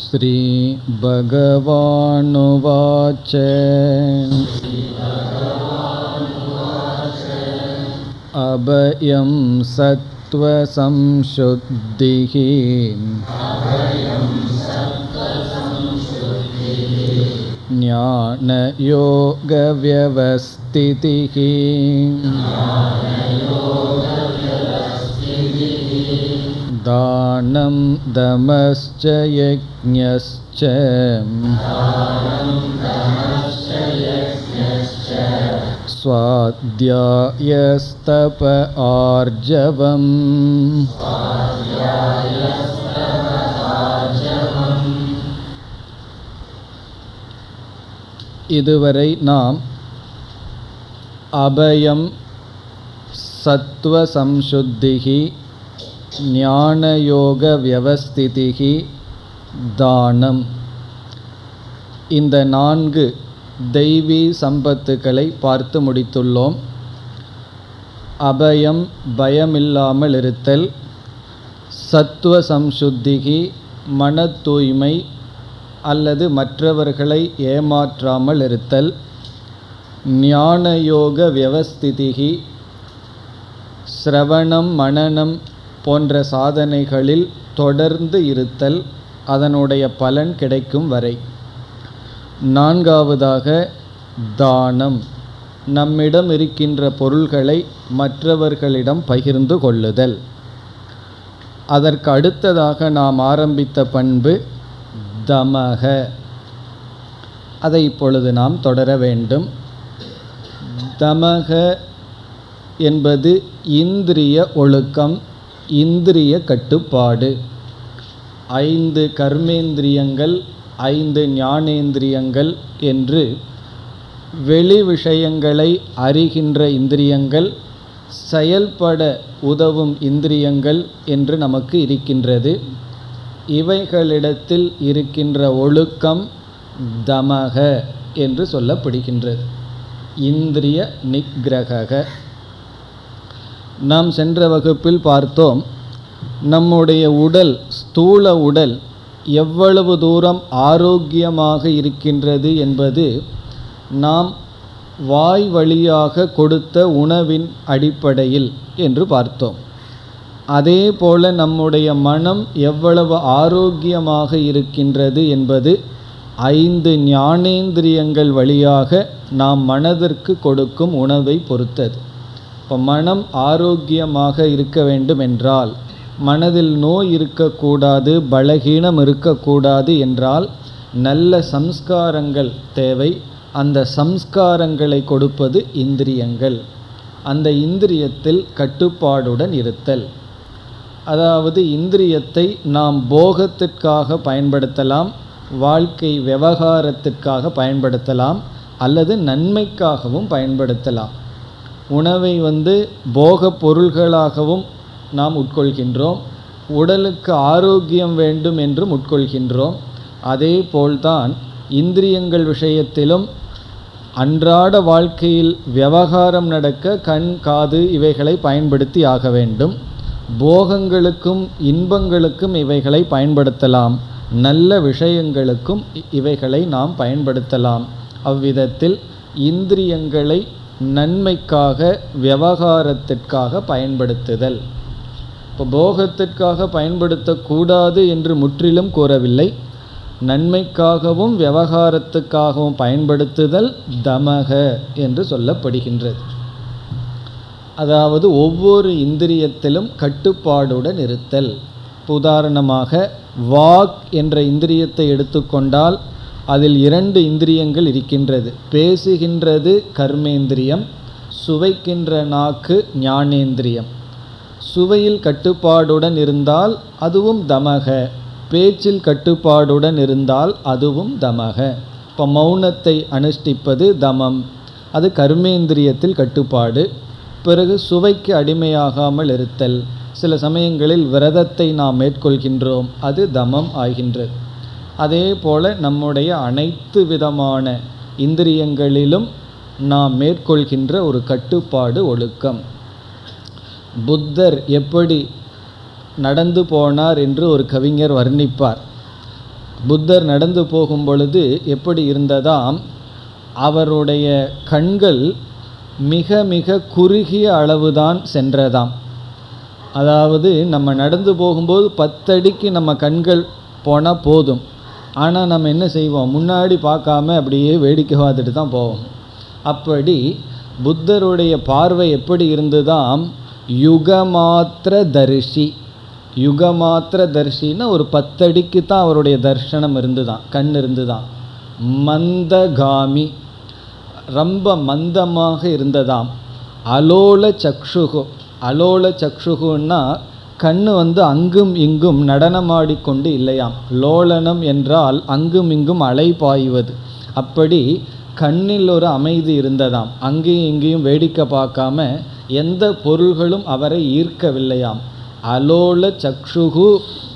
श्रीभगवानुवाच अभयं सत्त्वसंशुद्धिः ज्ञानयोगव्यवस्थितिः दानं दमश्च यज्ञश्च स्वाध्यायस्तप आर्जवम् இதுவரை நாம் அபயம் சத்துவ சம்சுத்திகி ஞானயோக வியவஸ்திதிகி தானம் இந்த நான்கு தெய்வீ சம்பத்துக்களை பார்த்து முடித்துள்ளோம் அபயம் பயமில்லாமல் இருத்தல் சத்துவ சம்சுத்திகி மன தூய்மை அல்லது மற்றவர்களை ஏமாற்றாமல் இருத்தல் ஞானயோக வியவஸ்திதிகி சிரவணம் மனனம் போன்ற சாதனைகளில் தொடர்ந்து இருத்தல் அதனுடைய பலன் கிடைக்கும் வரை நான்காவதாக தானம் நம்மிடம் இருக்கின்ற பொருள்களை மற்றவர்களிடம் பகிர்ந்து கொள்ளுதல் அதற்கு அடுத்ததாக நாம் ஆரம்பித்த பண்பு தமக அதை இப்பொழுது நாம் தொடர வேண்டும் தமக என்பது இந்திரிய ஒழுக்கம் இந்திரிய கட்டுப்பாடு ஐந்து கர்மேந்திரியங்கள் ஐந்து ஞானேந்திரியங்கள் என்று வெளி விஷயங்களை அறிகின்ற இந்திரியங்கள் செயல்பட உதவும் இந்திரியங்கள் என்று நமக்கு இருக்கின்றது இவைகளிடத்தில் இருக்கின்ற ஒழுக்கம் தமக என்று சொல்லப்படுகின்றது இந்திரிய நிகிரக நாம் சென்ற வகுப்பில் பார்த்தோம் நம்முடைய உடல் ஸ்தூல உடல் எவ்வளவு தூரம் ஆரோக்கியமாக இருக்கின்றது என்பது நாம் வாய் வழியாக கொடுத்த உணவின் அடிப்படையில் என்று பார்த்தோம் அதே போல நம்முடைய மனம் எவ்வளவு ஆரோக்கியமாக இருக்கின்றது என்பது ஐந்து ஞானேந்திரியங்கள் வழியாக நாம் மனதிற்கு கொடுக்கும் உணவை பொறுத்தது இப்போ மனம் ஆரோக்கியமாக இருக்க வேண்டும் என்றால் மனதில் நோய் இருக்கக்கூடாது பலகீனம் இருக்கக்கூடாது என்றால் நல்ல சம்ஸ்காரங்கள் தேவை அந்த சம்ஸ்காரங்களை கொடுப்பது இந்திரியங்கள் அந்த இந்திரியத்தில் கட்டுப்பாடுடன் இருத்தல் அதாவது இந்திரியத்தை நாம் போகத்திற்காக பயன்படுத்தலாம் வாழ்க்கை விவகாரத்திற்காக பயன்படுத்தலாம் அல்லது நன்மைக்காகவும் பயன்படுத்தலாம் உணவை வந்து போக பொருள்களாகவும் நாம் உட்கொள்கின்றோம் உடலுக்கு ஆரோக்கியம் வேண்டும் என்றும் உட்கொள்கின்றோம் அதே போல்தான் இந்திரியங்கள் விஷயத்திலும் அன்றாட வாழ்க்கையில் விவகாரம் நடக்க கண் காது இவைகளை பயன்படுத்தி ஆக வேண்டும் போகங்களுக்கும் இன்பங்களுக்கும் இவைகளை பயன்படுத்தலாம் நல்ல விஷயங்களுக்கும் இவைகளை நாம் பயன்படுத்தலாம் அவ்விதத்தில் இந்திரியங்களை நன்மைக்காக விவகாரத்திற்காக பயன்படுத்துதல் இப்போ போகத்திற்காக பயன்படுத்தக்கூடாது என்று முற்றிலும் கூறவில்லை நன்மைக்காகவும் விவகாரத்துக்காகவும் பயன்படுத்துதல் தமக என்று சொல்லப்படுகின்றது அதாவது ஒவ்வொரு இந்திரியத்திலும் கட்டுப்பாடுடன் இருத்தல் உதாரணமாக வாக் என்ற இந்திரியத்தை எடுத்துக்கொண்டால் அதில் இரண்டு இந்திரியங்கள் இருக்கின்றது பேசுகின்றது கர்மேந்திரியம் சுவைக்கின்ற நாக்கு ஞானேந்திரியம் சுவையில் கட்டுப்பாடுடன் இருந்தால் அதுவும் தமக பேச்சில் கட்டுப்பாடுடன் இருந்தால் அதுவும் தமக இப்போ மௌனத்தை அனுஷ்டிப்பது தமம் அது கர்மேந்திரியத்தில் கட்டுப்பாடு பிறகு சுவைக்கு அடிமையாகாமல் இருத்தல் சில சமயங்களில் விரதத்தை நாம் மேற்கொள்கின்றோம் அது தமம் ஆகின்றது அதே போல நம்முடைய அனைத்து விதமான இந்திரியங்களிலும் நாம் மேற்கொள்கின்ற ஒரு கட்டுப்பாடு ஒழுக்கம் புத்தர் எப்படி நடந்து போனார் என்று ஒரு கவிஞர் வர்ணிப்பார் புத்தர் நடந்து போகும் பொழுது எப்படி இருந்ததாம் அவருடைய கண்கள் மிக மிக குறுகிய அளவுதான் சென்றதாம் அதாவது நம்ம நடந்து போகும்போது பத்தடிக்கு நம்ம கண்கள் போனால் போதும் ஆனால் நம்ம என்ன செய்வோம் முன்னாடி பார்க்காம அப்படியே வேடிக்கை பார்த்துட்டு தான் போவோம் அப்படி புத்தருடைய பார்வை எப்படி இருந்ததாம் யுகமாத்திர தரிசி யுகமாத்திர தரிசின்னா ஒரு பத்தடிக்கு தான் அவருடைய தர்ஷனம் இருந்துதான் கண் இருந்துதான் மந்தகாமி ரொம்ப மந்தமாக இருந்ததாம் அலோல சக்ஷுகு அலோல சக்ஷுகுன்னா கண்ணு வந்து அங்கும் இங்கும் நடனமாடிக்கொண்டு இல்லையாம் லோலனம் என்றால் அங்கும் இங்கும் அலை பாய்வது அப்படி கண்ணில் ஒரு அமைதி இருந்ததாம் அங்கேயும் இங்கேயும் வேடிக்கை பார்க்காம எந்த பொருள்களும் அவரை ஈர்க்கவில்லையாம் அலோல சக்ஷுகு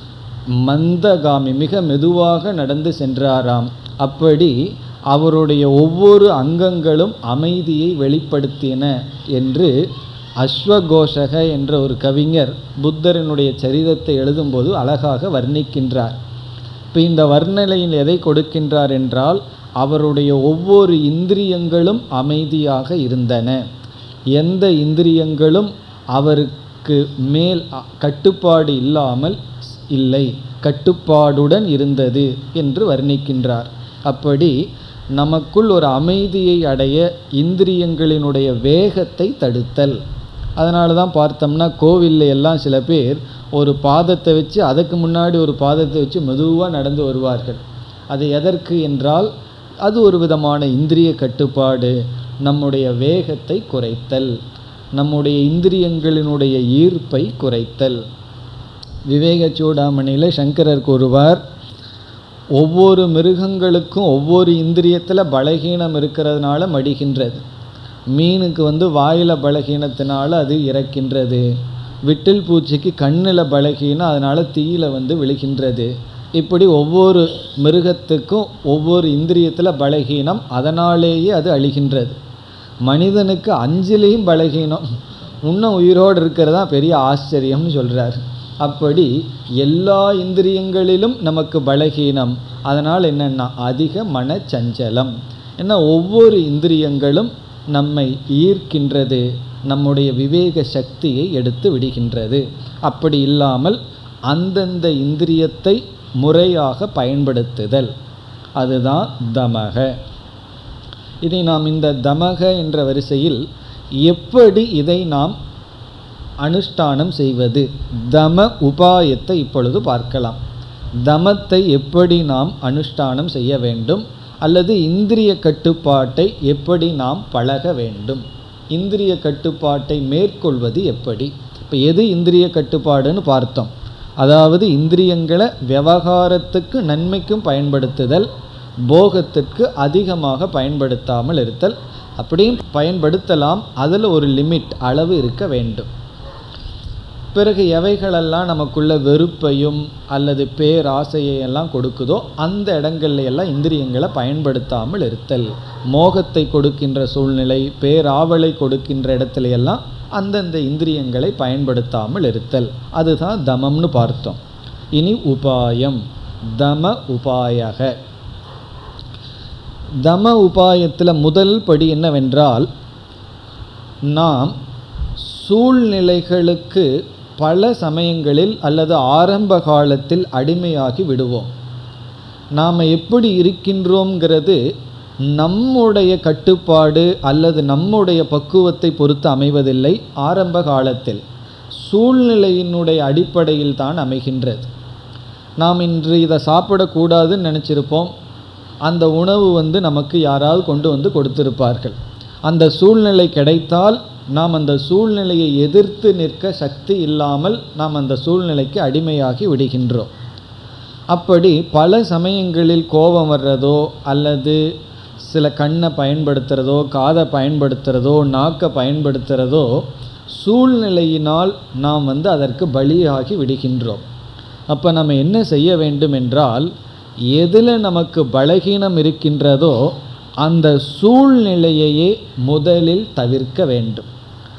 மந்தகாமி மிக மெதுவாக நடந்து சென்றாராம் அப்படி அவருடைய ஒவ்வொரு அங்கங்களும் அமைதியை வெளிப்படுத்தின என்று அஸ்வகோஷக என்ற ஒரு கவிஞர் புத்தரினுடைய சரிதத்தை எழுதும்போது அழகாக வர்ணிக்கின்றார் இப்போ இந்த வர்ணனையில் எதை கொடுக்கின்றார் என்றால் அவருடைய ஒவ்வொரு இந்திரியங்களும் அமைதியாக இருந்தன எந்த இந்திரியங்களும் அவருக்கு மேல் அ- கட்டுப்பாடு இல்லாமல் இல்லை கட்டுப்பாடுடன் இருந்தது என்று வர்ணிக்கின்றார் அப்படி நமக்குள் ஒரு அமைதியை அடைய இந்திரியங்களினுடைய வேகத்தை தடுத்தல் அதனால தான் பார்த்தோம்னா கோவில்ல எல்லாம் சில பேர் ஒரு பாதத்தை வச்சு அதுக்கு முன்னாடி ஒரு பாதத்தை வச்சு மெதுவாக நடந்து வருவார்கள் அது எதற்கு என்றால் அது ஒரு விதமான இந்திரிய கட்டுப்பாடு நம்முடைய வேகத்தை குறைத்தல் நம்முடைய இந்திரியங்களினுடைய ஈர்ப்பை குறைத்தல் விவேக சூடாமணியில் சங்கரர் கூறுவார் ஒவ்வொரு மிருகங்களுக்கும் ஒவ்வொரு இந்திரியத்தில் பலகீனம் இருக்கிறதுனால மடிகின்றது மீனுக்கு வந்து வாயில் பலகீனத்தினால அது இறக்கின்றது விட்டில் பூச்சிக்கு கண்ணில் பலகீனம் அதனால் தீயில வந்து விழுகின்றது இப்படி ஒவ்வொரு மிருகத்துக்கும் ஒவ்வொரு இந்திரியத்தில் பலகீனம் அதனாலேயே அது அழிகின்றது மனிதனுக்கு அஞ்சிலையும் பலகீனம் இன்னும் உயிரோடு இருக்கிறதா பெரிய ஆச்சரியம்னு சொல்கிறார் அப்படி எல்லா இந்திரியங்களிலும் நமக்கு பலகீனம் அதனால் என்னென்னா அதிக மனச்சஞ்சலம் ஏன்னா ஒவ்வொரு இந்திரியங்களும் நம்மை ஈர்க்கின்றது நம்முடைய விவேக சக்தியை எடுத்து விடுகின்றது அப்படி இல்லாமல் அந்தந்த இந்திரியத்தை முறையாக பயன்படுத்துதல் அதுதான் தமக இதை நாம் இந்த தமக என்ற வரிசையில் எப்படி இதை நாம் அனுஷ்டானம் செய்வது தம உபாயத்தை இப்பொழுது பார்க்கலாம் தமத்தை எப்படி நாம் அனுஷ்டானம் செய்ய வேண்டும் அல்லது இந்திரிய கட்டுப்பாட்டை எப்படி நாம் பழக வேண்டும் இந்திரிய கட்டுப்பாட்டை மேற்கொள்வது எப்படி இப்போ எது இந்திரிய கட்டுப்பாடுன்னு பார்த்தோம் அதாவது இந்திரியங்களை விவகாரத்துக்கு நன்மைக்கும் பயன்படுத்துதல் போகத்திற்கு அதிகமாக பயன்படுத்தாமல் இருத்தல் அப்படியும் பயன்படுத்தலாம் அதில் ஒரு லிமிட் அளவு இருக்க வேண்டும் பிறகு எவைகளெல்லாம் நமக்குள்ள வெறுப்பையும் அல்லது பேராசையை எல்லாம் கொடுக்குதோ அந்த இடங்கள்ல எல்லாம் இந்திரியங்களை பயன்படுத்தாமல் இருத்தல் மோகத்தை கொடுக்கின்ற சூழ்நிலை பேராவலை கொடுக்கின்ற இடத்துல எல்லாம் அந்தந்த இந்திரியங்களை பயன்படுத்தாமல் இருத்தல் அதுதான் தமம்னு பார்த்தோம் இனி உபாயம் தம உபாயக தம உபாயத்தில் முதல் படி என்னவென்றால் நாம் சூழ்நிலைகளுக்கு பல சமயங்களில் அல்லது ஆரம்ப காலத்தில் அடிமையாகி விடுவோம் நாம் எப்படி இருக்கின்றோங்கிறது நம்முடைய கட்டுப்பாடு அல்லது நம்முடைய பக்குவத்தை பொறுத்து அமைவதில்லை ஆரம்ப காலத்தில் சூழ்நிலையினுடைய அடிப்படையில் தான் அமைகின்றது நாம் இன்று இதை சாப்பிடக்கூடாதுன்னு நினச்சிருப்போம் அந்த உணவு வந்து நமக்கு யாராவது கொண்டு வந்து கொடுத்திருப்பார்கள் அந்த சூழ்நிலை கிடைத்தால் நாம் அந்த சூழ்நிலையை எதிர்த்து நிற்க சக்தி இல்லாமல் நாம் அந்த சூழ்நிலைக்கு அடிமையாகி விடுகின்றோம் அப்படி பல சமயங்களில் கோபம் வர்றதோ அல்லது சில கண்ணை பயன்படுத்துகிறதோ காதை பயன்படுத்துகிறதோ நாக்கை பயன்படுத்துகிறதோ சூழ்நிலையினால் நாம் வந்து அதற்கு பலியாகி விடுகின்றோம் அப்போ நம்ம என்ன செய்ய வேண்டும் என்றால் எதில் நமக்கு பலகீனம் இருக்கின்றதோ அந்த சூழ்நிலையையே முதலில் தவிர்க்க வேண்டும்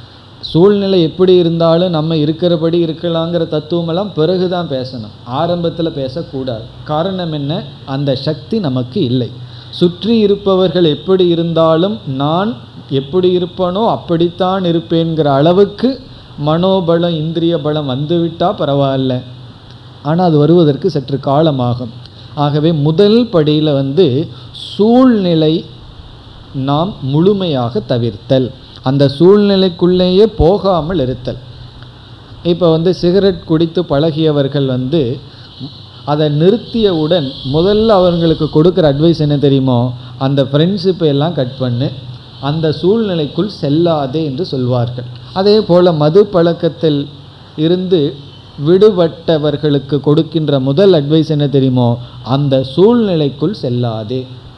சூழ்நிலை எப்படி இருந்தாலும் நம்ம இருக்கிறபடி இருக்கலாங்கிற தத்துவமெல்லாம் பிறகு தான் பேசணும் ஆரம்பத்தில் பேசக்கூடாது காரணம் என்ன அந்த சக்தி நமக்கு இல்லை சுற்றி இருப்பவர்கள் எப்படி இருந்தாலும் நான் எப்படி இருப்பனோ அப்படித்தான் இருப்பேங்கிற அளவுக்கு மனோபலம் இந்திரிய பலம் வந்துவிட்டால் பரவாயில்ல ஆனால் அது வருவதற்கு சற்று காலமாகும் ஆகவே முதல் படியில் வந்து சூழ்நிலை நாம் முழுமையாக தவிர்த்தல் அந்த சூழ்நிலைக்குள்ளேயே போகாமல் இருத்தல் இப்போ வந்து சிகரெட் குடித்து பழகியவர்கள் வந்து அதை நிறுத்தியவுடன் முதல்ல அவங்களுக்கு கொடுக்குற அட்வைஸ் என்ன தெரியுமோ அந்த ஃப்ரெண்ட்ஷிப்பை எல்லாம் கட் பண்ணு அந்த சூழ்நிலைக்குள் செல்லாதே என்று சொல்வார்கள் அதே போல் மது பழக்கத்தில் இருந்து விடுபட்டவர்களுக்கு கொடுக்கின்ற முதல் அட்வைஸ் என்ன தெரியுமோ அந்த சூழ்நிலைக்குள் செல்லாதே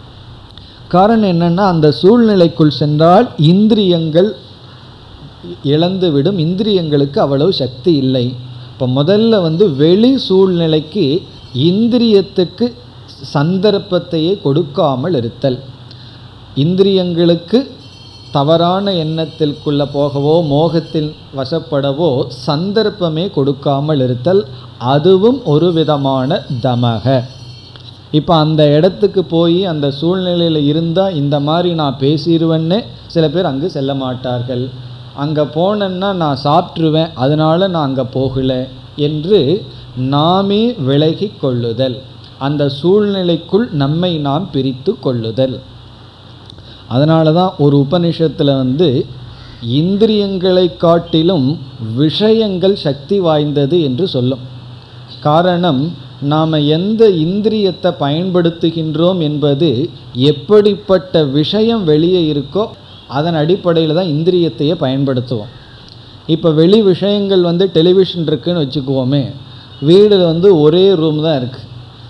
காரணம் என்னன்னா அந்த சூழ்நிலைக்குள் சென்றால் இந்திரியங்கள் இழந்துவிடும் இந்திரியங்களுக்கு அவ்வளவு சக்தி இல்லை இப்போ முதல்ல வந்து வெளி சூழ்நிலைக்கு இந்திரியத்துக்கு சந்தர்ப்பத்தையே கொடுக்காமல் இருத்தல் இந்திரியங்களுக்கு தவறான எண்ணத்திற்குள்ள போகவோ மோகத்தில் வசப்படவோ சந்தர்ப்பமே கொடுக்காமல் இருத்தல் அதுவும் ஒரு விதமான தமக இப்போ அந்த இடத்துக்கு போய் அந்த சூழ்நிலையில் இருந்தால் இந்த மாதிரி நான் பேசிடுவேன்னு சில பேர் அங்கு செல்ல மாட்டார்கள் அங்கே போனேன்னா நான் சாப்பிட்ருவேன் அதனால் நான் அங்கே போகலை என்று நாமே விலகி கொள்ளுதல் அந்த சூழ்நிலைக்குள் நம்மை நாம் பிரித்து கொள்ளுதல் அதனால தான் ஒரு உபனிஷத்தில் வந்து இந்திரியங்களை காட்டிலும் விஷயங்கள் சக்தி வாய்ந்தது என்று சொல்லும் காரணம் நாம் எந்த இந்திரியத்தை பயன்படுத்துகின்றோம் என்பது எப்படிப்பட்ட விஷயம் வெளியே இருக்கோ அதன் அடிப்படையில் தான் இந்திரியத்தையே பயன்படுத்துவோம் இப்போ வெளி விஷயங்கள் வந்து டெலிவிஷன் இருக்குன்னு வச்சுக்குவோமே வீடில் வந்து ஒரே ரூம் தான் இருக்குது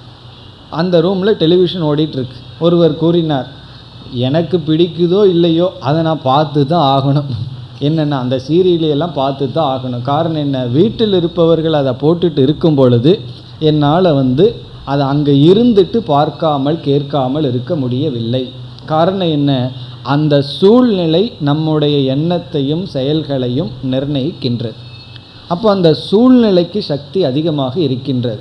அந்த ரூமில் டெலிவிஷன் ஓடிட்டுருக்கு ஒருவர் கூறினார் எனக்கு பிடிக்குதோ இல்லையோ அதை நான் பார்த்து தான் ஆகணும் என்னென்ன அந்த சீரியலையெல்லாம் பார்த்து தான் ஆகணும் காரணம் என்ன வீட்டில் இருப்பவர்கள் அதை போட்டுட்டு இருக்கும் பொழுது என்னால் வந்து அதை அங்கே இருந்துட்டு பார்க்காமல் கேட்காமல் இருக்க முடியவில்லை காரணம் என்ன அந்த சூழ்நிலை நம்முடைய எண்ணத்தையும் செயல்களையும் நிர்ணயிக்கின்றது அப்போ அந்த சூழ்நிலைக்கு சக்தி அதிகமாக இருக்கின்றது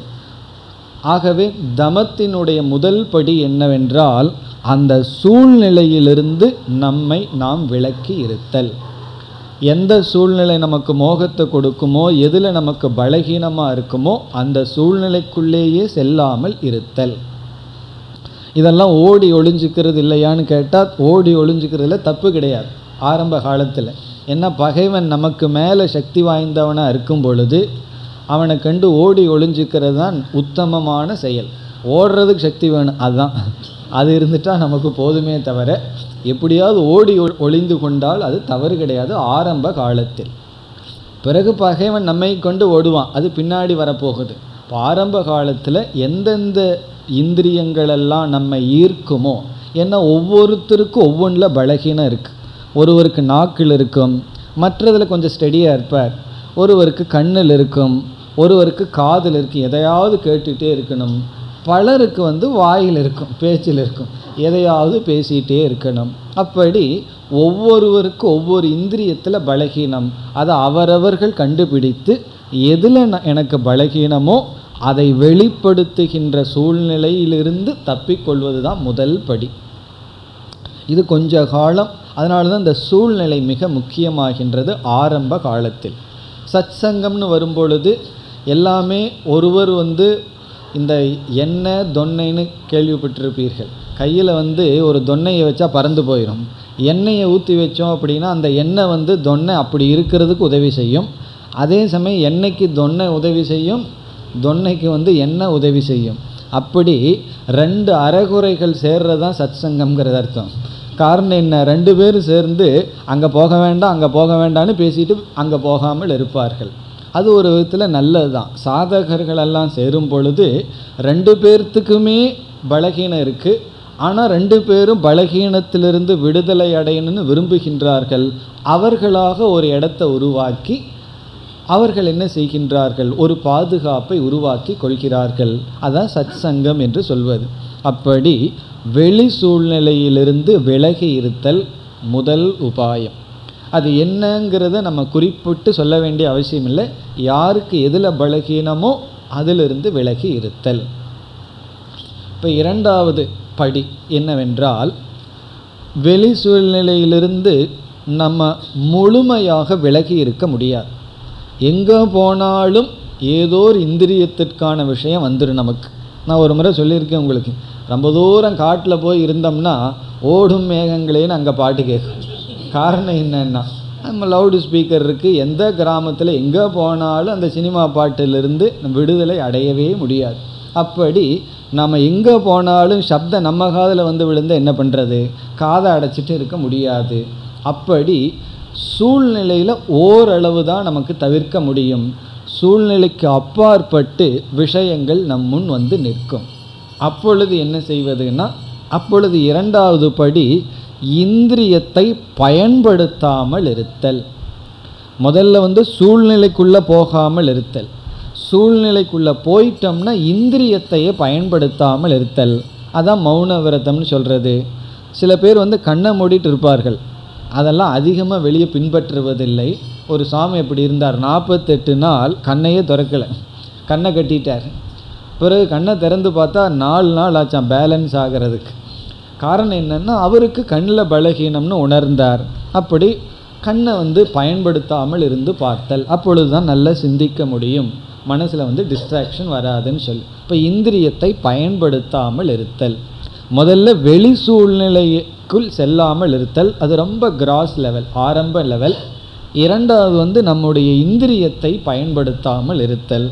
ஆகவே தமத்தினுடைய முதல் படி என்னவென்றால் அந்த சூழ்நிலையிலிருந்து நம்மை நாம் விலக்கி இருத்தல் எந்த சூழ்நிலை நமக்கு மோகத்தை கொடுக்குமோ எதில் நமக்கு பலகீனமாக இருக்குமோ அந்த சூழ்நிலைக்குள்ளேயே செல்லாமல் இருத்தல் இதெல்லாம் ஓடி ஒளிஞ்சிக்கிறது இல்லையான்னு கேட்டால் ஓடி ஒளிஞ்சிக்கிறதுல தப்பு கிடையாது ஆரம்ப காலத்தில் என்ன பகைவன் நமக்கு மேலே சக்தி வாய்ந்தவனாக இருக்கும் பொழுது அவனை கண்டு ஓடி ஒளிஞ்சிக்கிறது தான் உத்தமமான செயல் ஓடுறதுக்கு சக்தி வேணும் அதுதான் அது இருந்துட்டால் நமக்கு போதுமே தவிர எப்படியாவது ஓடி ஒ- ஒளிந்து கொண்டால் அது தவறு கிடையாது ஆரம்ப காலத்தில் பிறகு பகைவன் நம்மை கொண்டு ஓடுவான் அது பின்னாடி வரப்போகுது இப்போ ஆரம்ப காலத்தில் எந்தெந்த இந்திரியங்களெல்லாம் நம்மை ஈர்க்குமோ ஏன்னா ஒவ்வொருத்தருக்கும் ஒவ்வொன்றில் பலகீனம் இருக்குது ஒருவருக்கு நாக்கில் இருக்கும் மற்றதில் கொஞ்சம் ஸ்டெடியாக இருப்பார் ஒருவருக்கு கண்ணில் இருக்கும் ஒருவருக்கு காதில் இருக்கும் எதையாவது கேட்டுகிட்டே இருக்கணும் பலருக்கு வந்து வாயில் இருக்கும் பேச்சில் இருக்கும் எதையாவது பேசிகிட்டே இருக்கணும் அப்படி ஒவ்வொருவருக்கும் ஒவ்வொரு இந்திரியத்தில் பலகீனம் அதை அவரவர்கள் கண்டுபிடித்து எதில் ந- எனக்கு பலகீனமோ அதை வெளிப்படுத்துகின்ற சூழ்நிலையிலிருந்து தப்பிக்கொள்வது தான் முதல் படி இது கொஞ்ச காலம் அதனால தான் இந்த சூழ்நிலை மிக முக்கியமாகின்றது ஆரம்ப காலத்தில் சத்சங்கம்னு வரும்பொழுது எல்லாமே ஒருவர் வந்து இந்த எண்ணெய் தொன்னைன்னு கேள்விப்பட்டிருப்பீர்கள் கையில் வந்து ஒரு தொன்னையை வச்சா பறந்து போயிடும் எண்ணெயை ஊற்றி வச்சோம் அப்படின்னா அந்த எண்ணெய் வந்து தொன்னை அப்படி இருக்கிறதுக்கு உதவி செய்யும் அதே சமயம் எண்ணெய்க்கு தொன்னை உதவி செய்யும் தொன்னைக்கு வந்து எண்ணெய் உதவி செய்யும் அப்படி ரெண்டு அறகுறைகள் சேர்றது தான் சத்சங்கம்ங்கிறது அர்த்தம் காரணம் என்ன ரெண்டு பேரும் சேர்ந்து அங்கே போக வேண்டாம் அங்கே போக வேண்டாம்னு பேசிட்டு அங்கே போகாமல் இருப்பார்கள் அது ஒரு விதத்தில் நல்லது தான் சாதகர்கள் எல்லாம் சேரும் பொழுது ரெண்டு பேர்த்துக்குமே பலகீனம் இருக்குது ஆனால் ரெண்டு பேரும் பலகீனத்திலிருந்து விடுதலை அடையணும்னு விரும்புகின்றார்கள் அவர்களாக ஒரு இடத்தை உருவாக்கி அவர்கள் என்ன செய்கின்றார்கள் ஒரு பாதுகாப்பை உருவாக்கி கொள்கிறார்கள் அதான் சத்சங்கம் என்று சொல்வது அப்படி வெளி சூழ்நிலையிலிருந்து விலகி இருத்தல் முதல் உபாயம் அது என்னங்கிறத நம்ம குறிப்பிட்டு சொல்ல வேண்டிய அவசியம் இல்லை யாருக்கு எதில் பலகீனமோ அதிலிருந்து விலகி இருத்தல் இப்போ இரண்டாவது படி என்னவென்றால் வெளி சூழ்நிலையிலிருந்து நம்ம முழுமையாக விலகி இருக்க முடியாது எங்கே போனாலும் ஏதோ ஒரு இந்திரியத்திற்கான விஷயம் வந்துடும் நமக்கு நான் ஒரு முறை சொல்லியிருக்கேன் உங்களுக்கு ரொம்ப தூரம் காட்டில் போய் இருந்தோம்னா ஓடும் மேகங்களேன்னு அங்கே பாட்டு கேட்கும் காரணம் என்னன்னா நம்ம லவுடு ஸ்பீக்கர் இருக்குது எந்த கிராமத்தில் எங்கே போனாலும் அந்த சினிமா பாட்டிலிருந்து விடுதலை அடையவே முடியாது அப்படி நம்ம எங்கே போனாலும் சப்தம் நம்ம காதில் வந்து விழுந்தால் என்ன பண்ணுறது காதை அடைச்சிட்டு இருக்க முடியாது அப்படி சூழ்நிலையில் ஓரளவு தான் நமக்கு தவிர்க்க முடியும் சூழ்நிலைக்கு அப்பாற்பட்டு விஷயங்கள் நம் முன் வந்து நிற்கும் அப்பொழுது என்ன செய்வதுன்னா அப்பொழுது இரண்டாவது படி இந்திரியத்தை பயன்படுத்தாமல் இருத்தல் முதல்ல வந்து சூழ்நிலைக்குள்ளே போகாமல் இருத்தல் சூழ்நிலைக்குள்ளே போயிட்டோம்னா இந்திரியத்தையே பயன்படுத்தாமல் இருத்தல் அதான் மௌன விரதம்னு சொல்கிறது சில பேர் வந்து கண்ணை மூடிட்டு இருப்பார்கள் அதெல்லாம் அதிகமாக வெளியே பின்பற்றுவதில்லை ஒரு சாமி எப்படி இருந்தார் நாற்பத்தெட்டு நாள் கண்ணையே திறக்கலை கண்ணை கட்டிட்டார் பிறகு கண்ணை திறந்து பார்த்தா நாலு நாள் ஆச்சான் பேலன்ஸ் ஆகிறதுக்கு காரணம் என்னென்னா அவருக்கு கண்ணில் பலகீனம்னு உணர்ந்தார் அப்படி கண்ணை வந்து பயன்படுத்தாமல் இருந்து பார்த்தல் அப்பொழுது தான் நல்லா சிந்திக்க முடியும் மனசில் வந்து டிஸ்ட்ராக்ஷன் வராதுன்னு சொல்லி இப்போ இந்திரியத்தை பயன்படுத்தாமல் இருத்தல் முதல்ல வெளி சூழ்நிலைக்குள் செல்லாமல் இருத்தல் அது ரொம்ப கிராஸ் லெவல் ஆரம்ப லெவல் இரண்டாவது வந்து நம்முடைய இந்திரியத்தை பயன்படுத்தாமல் இருத்தல்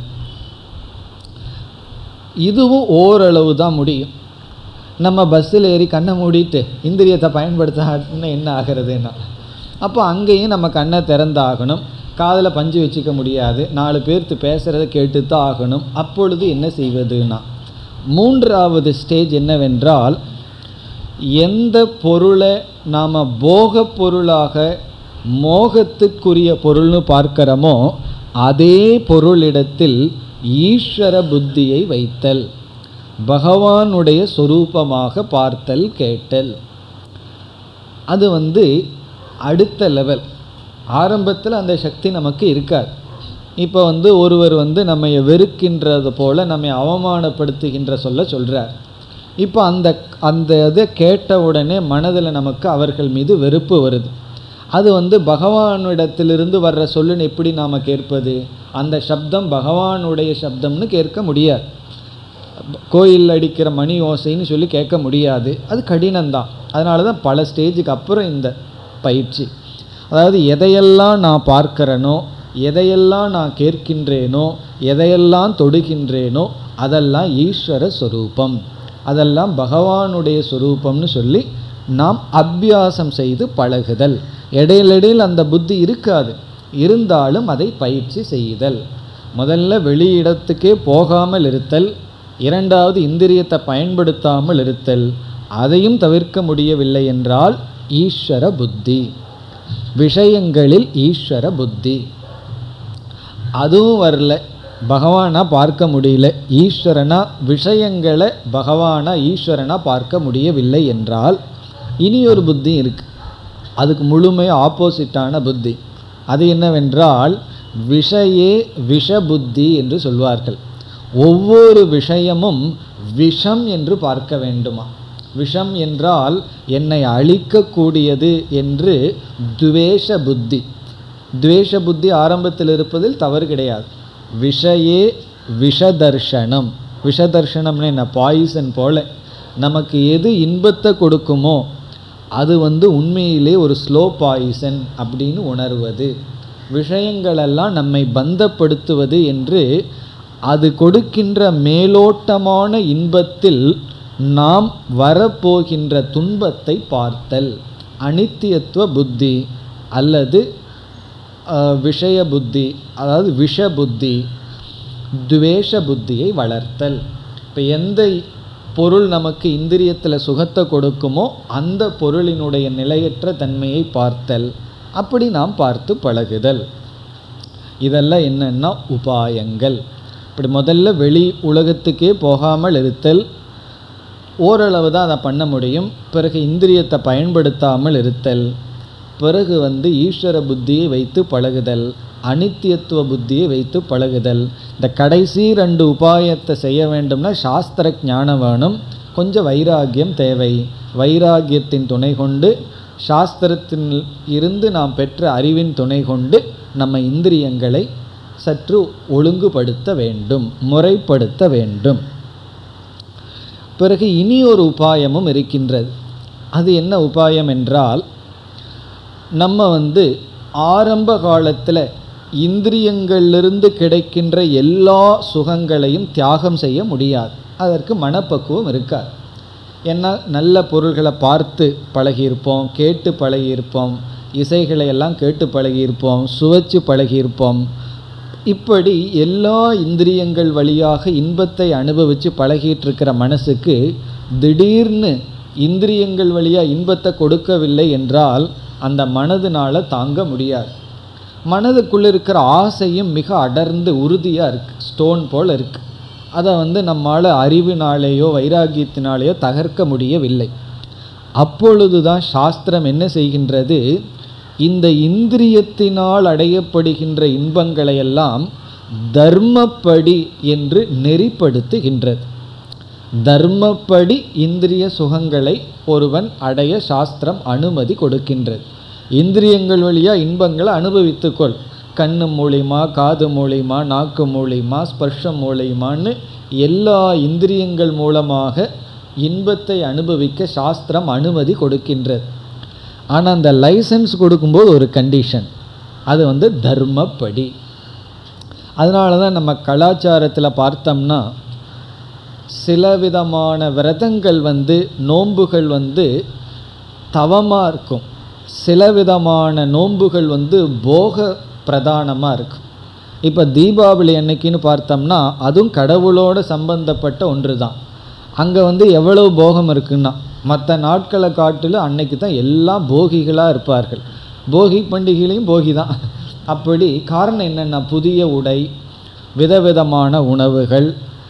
இதுவும் ஓரளவு தான் முடியும் நம்ம பஸ்ஸில் ஏறி கண்ணை மூடிட்டு இந்திரியத்தை பயன்படுத்தினா என்ன ஆகிறதுன்னா அப்போ அங்கேயும் நம்ம கண்ணை திறந்தாகணும் காதில் பஞ்சு வச்சுக்க முடியாது நாலு பேர்த்து பேசுகிறத கேட்டு தான் ஆகணும் அப்பொழுது என்ன செய்வதுன்னா மூன்றாவது ஸ்டேஜ் என்னவென்றால் எந்த பொருளை நாம் போக பொருளாக மோகத்துக்குரிய பொருள்னு பார்க்கிறோமோ அதே பொருளிடத்தில் ஈஸ்வர புத்தியை வைத்தல் பகவானுடைய சொரூபமாக பார்த்தல் கேட்டல் அது வந்து அடுத்த லெவல் ஆரம்பத்தில் அந்த சக்தி நமக்கு இருக்காது இப்போ வந்து ஒருவர் வந்து நம்மை வெறுக்கின்றது போல நம்மை அவமானப்படுத்துகின்ற சொல்ல சொல்கிறார் இப்போ அந்த அந்த இதை கேட்ட உடனே மனதில் நமக்கு அவர்கள் மீது வெறுப்பு வருது அது வந்து பகவானிடத்திலிருந்து வர்ற சொல்லுன்னு எப்படி நாம் கேட்பது அந்த சப்தம் பகவானுடைய சப்தம்னு கேட்க முடியாது கோயில் அடிக்கிற மணி ஓசைன்னு சொல்லி கேட்க முடியாது அது கடினம்தான் அதனால தான் பல ஸ்டேஜுக்கு அப்புறம் இந்த பயிற்சி அதாவது எதையெல்லாம் நான் பார்க்கிறேனோ எதையெல்லாம் நான் கேட்கின்றேனோ எதையெல்லாம் தொடுகின்றேனோ அதெல்லாம் ஈஸ்வர சொரூபம் அதெல்லாம் பகவானுடைய சொரூபம்னு சொல்லி நாம் அபியாசம் செய்து பழகுதல் இடையிலிடையில் அந்த புத்தி இருக்காது இருந்தாலும் அதை பயிற்சி செய்தல் முதல்ல வெளியிடத்துக்கே போகாமல் இருத்தல் இரண்டாவது இந்திரியத்தை பயன்படுத்தாமல் இருத்தல் அதையும் தவிர்க்க முடியவில்லை என்றால் ஈஸ்வர புத்தி விஷயங்களில் ஈஸ்வர புத்தி அதுவும் வரல பகவானா பார்க்க முடியல ஈஸ்வரனா விஷயங்களை பகவானா ஈஸ்வரனா பார்க்க முடியவில்லை என்றால் இனி ஒரு புத்தி இருக்கு அதுக்கு முழுமையாக ஆப்போசிட்டான புத்தி அது என்னவென்றால் விஷயே விஷபுத்தி என்று சொல்வார்கள் ஒவ்வொரு விஷயமும் விஷம் என்று பார்க்க வேண்டுமா விஷம் என்றால் என்னை அழிக்கக்கூடியது என்று துவேஷ புத்தி துவேஷ புத்தி ஆரம்பத்தில் இருப்பதில் தவறு கிடையாது விஷயே விஷதர்ஷனம் விஷதர்ஷனம்னு என்ன பாய்சன் போல நமக்கு எது இன்பத்தை கொடுக்குமோ அது வந்து உண்மையிலே ஒரு ஸ்லோ பாய்சன் அப்படின்னு உணர்வது விஷயங்களெல்லாம் நம்மை பந்தப்படுத்துவது என்று அது கொடுக்கின்ற மேலோட்டமான இன்பத்தில் நாம் வரப்போகின்ற துன்பத்தை பார்த்தல் அனித்தியத்துவ புத்தி அல்லது அஹ், விஷய புத்தி அதாவது விஷ புத்தி துவேஷ புத்தியை வளர்த்தல் இப்போ எந்த பொருள் நமக்கு இந்திரியத்தில் சுகத்தை கொடுக்குமோ அந்த பொருளினுடைய நிலையற்ற தன்மையை பார்த்தல் அப்படி நாம் பார்த்து பழகுதல் இதெல்லாம் என்னன்னா உபாயங்கள் இப்படி முதல்ல வெளி உலகத்துக்கே போகாமல் இருத்தல் ஓரளவு தான் அதை பண்ண முடியும் பிறகு இந்திரியத்தை பயன்படுத்தாமல் இருத்தல் பிறகு வந்து ஈஸ்வர புத்தியை வைத்து பழகுதல் அனித்தியத்துவ புத்தியை வைத்து பழகுதல் இந்த கடைசி ரெண்டு உபாயத்தை செய்ய வேண்டும்னா சாஸ்திர ஞானம் வேணும் கொஞ்சம் வைராகியம் தேவை வைராகியத்தின் துணை கொண்டு சாஸ்திரத்தின் இருந்து நாம் பெற்ற அறிவின் துணை கொண்டு நம்ம இந்திரியங்களை சற்று ஒழுங்குபடுத்த வேண்டும் முறைப்படுத்த வேண்டும் பிறகு இனி ஒரு உபாயமும் இருக்கின்றது அது என்ன உபாயம் என்றால் நம்ம வந்து ஆரம்ப காலத்தில் இந்திரியங்களிலிருந்து கிடைக்கின்ற எல்லா சுகங்களையும் தியாகம் செய்ய முடியாது அதற்கு மனப்பக்குவம் இருக்காது ஏன்னா நல்ல பொருள்களை பார்த்து பழகியிருப்போம் கேட்டு பழகியிருப்போம் இசைகளை எல்லாம் கேட்டு பழகியிருப்போம் சுவைச்சு பழகியிருப்போம் இப்படி எல்லா இந்திரியங்கள் வழியாக இன்பத்தை அனுபவித்து பழகிட்டு இருக்கிற மனசுக்கு திடீர்னு இந்திரியங்கள் வழியாக இன்பத்தை கொடுக்கவில்லை என்றால் அந்த மனதுனால தாங்க முடியாது மனதுக்குள்ளே இருக்கிற ஆசையும் மிக அடர்ந்து உறுதியாக இருக்குது ஸ்டோன் போல் இருக்குது அதை வந்து நம்மால் அறிவினாலேயோ வைராகியத்தினாலேயோ தகர்க்க முடியவில்லை அப்பொழுது தான் சாஸ்திரம் என்ன செய்கின்றது இந்த இந்திரியத்தினால் அடையப்படுகின்ற இன்பங்களையெல்லாம் தர்மப்படி என்று நெறிப்படுத்துகின்றது தர்மப்படி இந்திரிய சுகங்களை ஒருவன் அடைய சாஸ்திரம் அனுமதி கொடுக்கின்றது இந்திரியங்கள் வழியாக இன்பங்களை அனுபவித்துக்கொள் கண்ணு மூலியமா காது மூலியமா நாக்கு மூலியமா ஸ்பர்ஷம் மூலியமான்னு எல்லா இந்திரியங்கள் மூலமாக இன்பத்தை அனுபவிக்க சாஸ்திரம் அனுமதி கொடுக்கின்றது ஆனால் அந்த லைசன்ஸ் கொடுக்கும்போது ஒரு கண்டிஷன் அது வந்து தர்மப்படி அதனால தான் நம்ம கலாச்சாரத்தில் பார்த்தோம்னா சில விதமான விரதங்கள் வந்து நோன்புகள் வந்து தவமாக இருக்கும் சில விதமான நோன்புகள் வந்து போக பிரதானமாக இருக்கும் இப்போ தீபாவளி அன்னைக்குன்னு பார்த்தோம்னா அதுவும் கடவுளோட சம்பந்தப்பட்ட ஒன்று தான் அங்கே வந்து எவ்வளவு போகம் இருக்குன்னா மற்ற நாட்களை காட்டிலும் அன்னைக்கு தான் எல்லாம் போகிகளாக இருப்பார்கள் போகி பண்டிகையிலையும் போகி தான் அப்படி காரணம் என்னென்னா புதிய உடை விதவிதமான உணவுகள்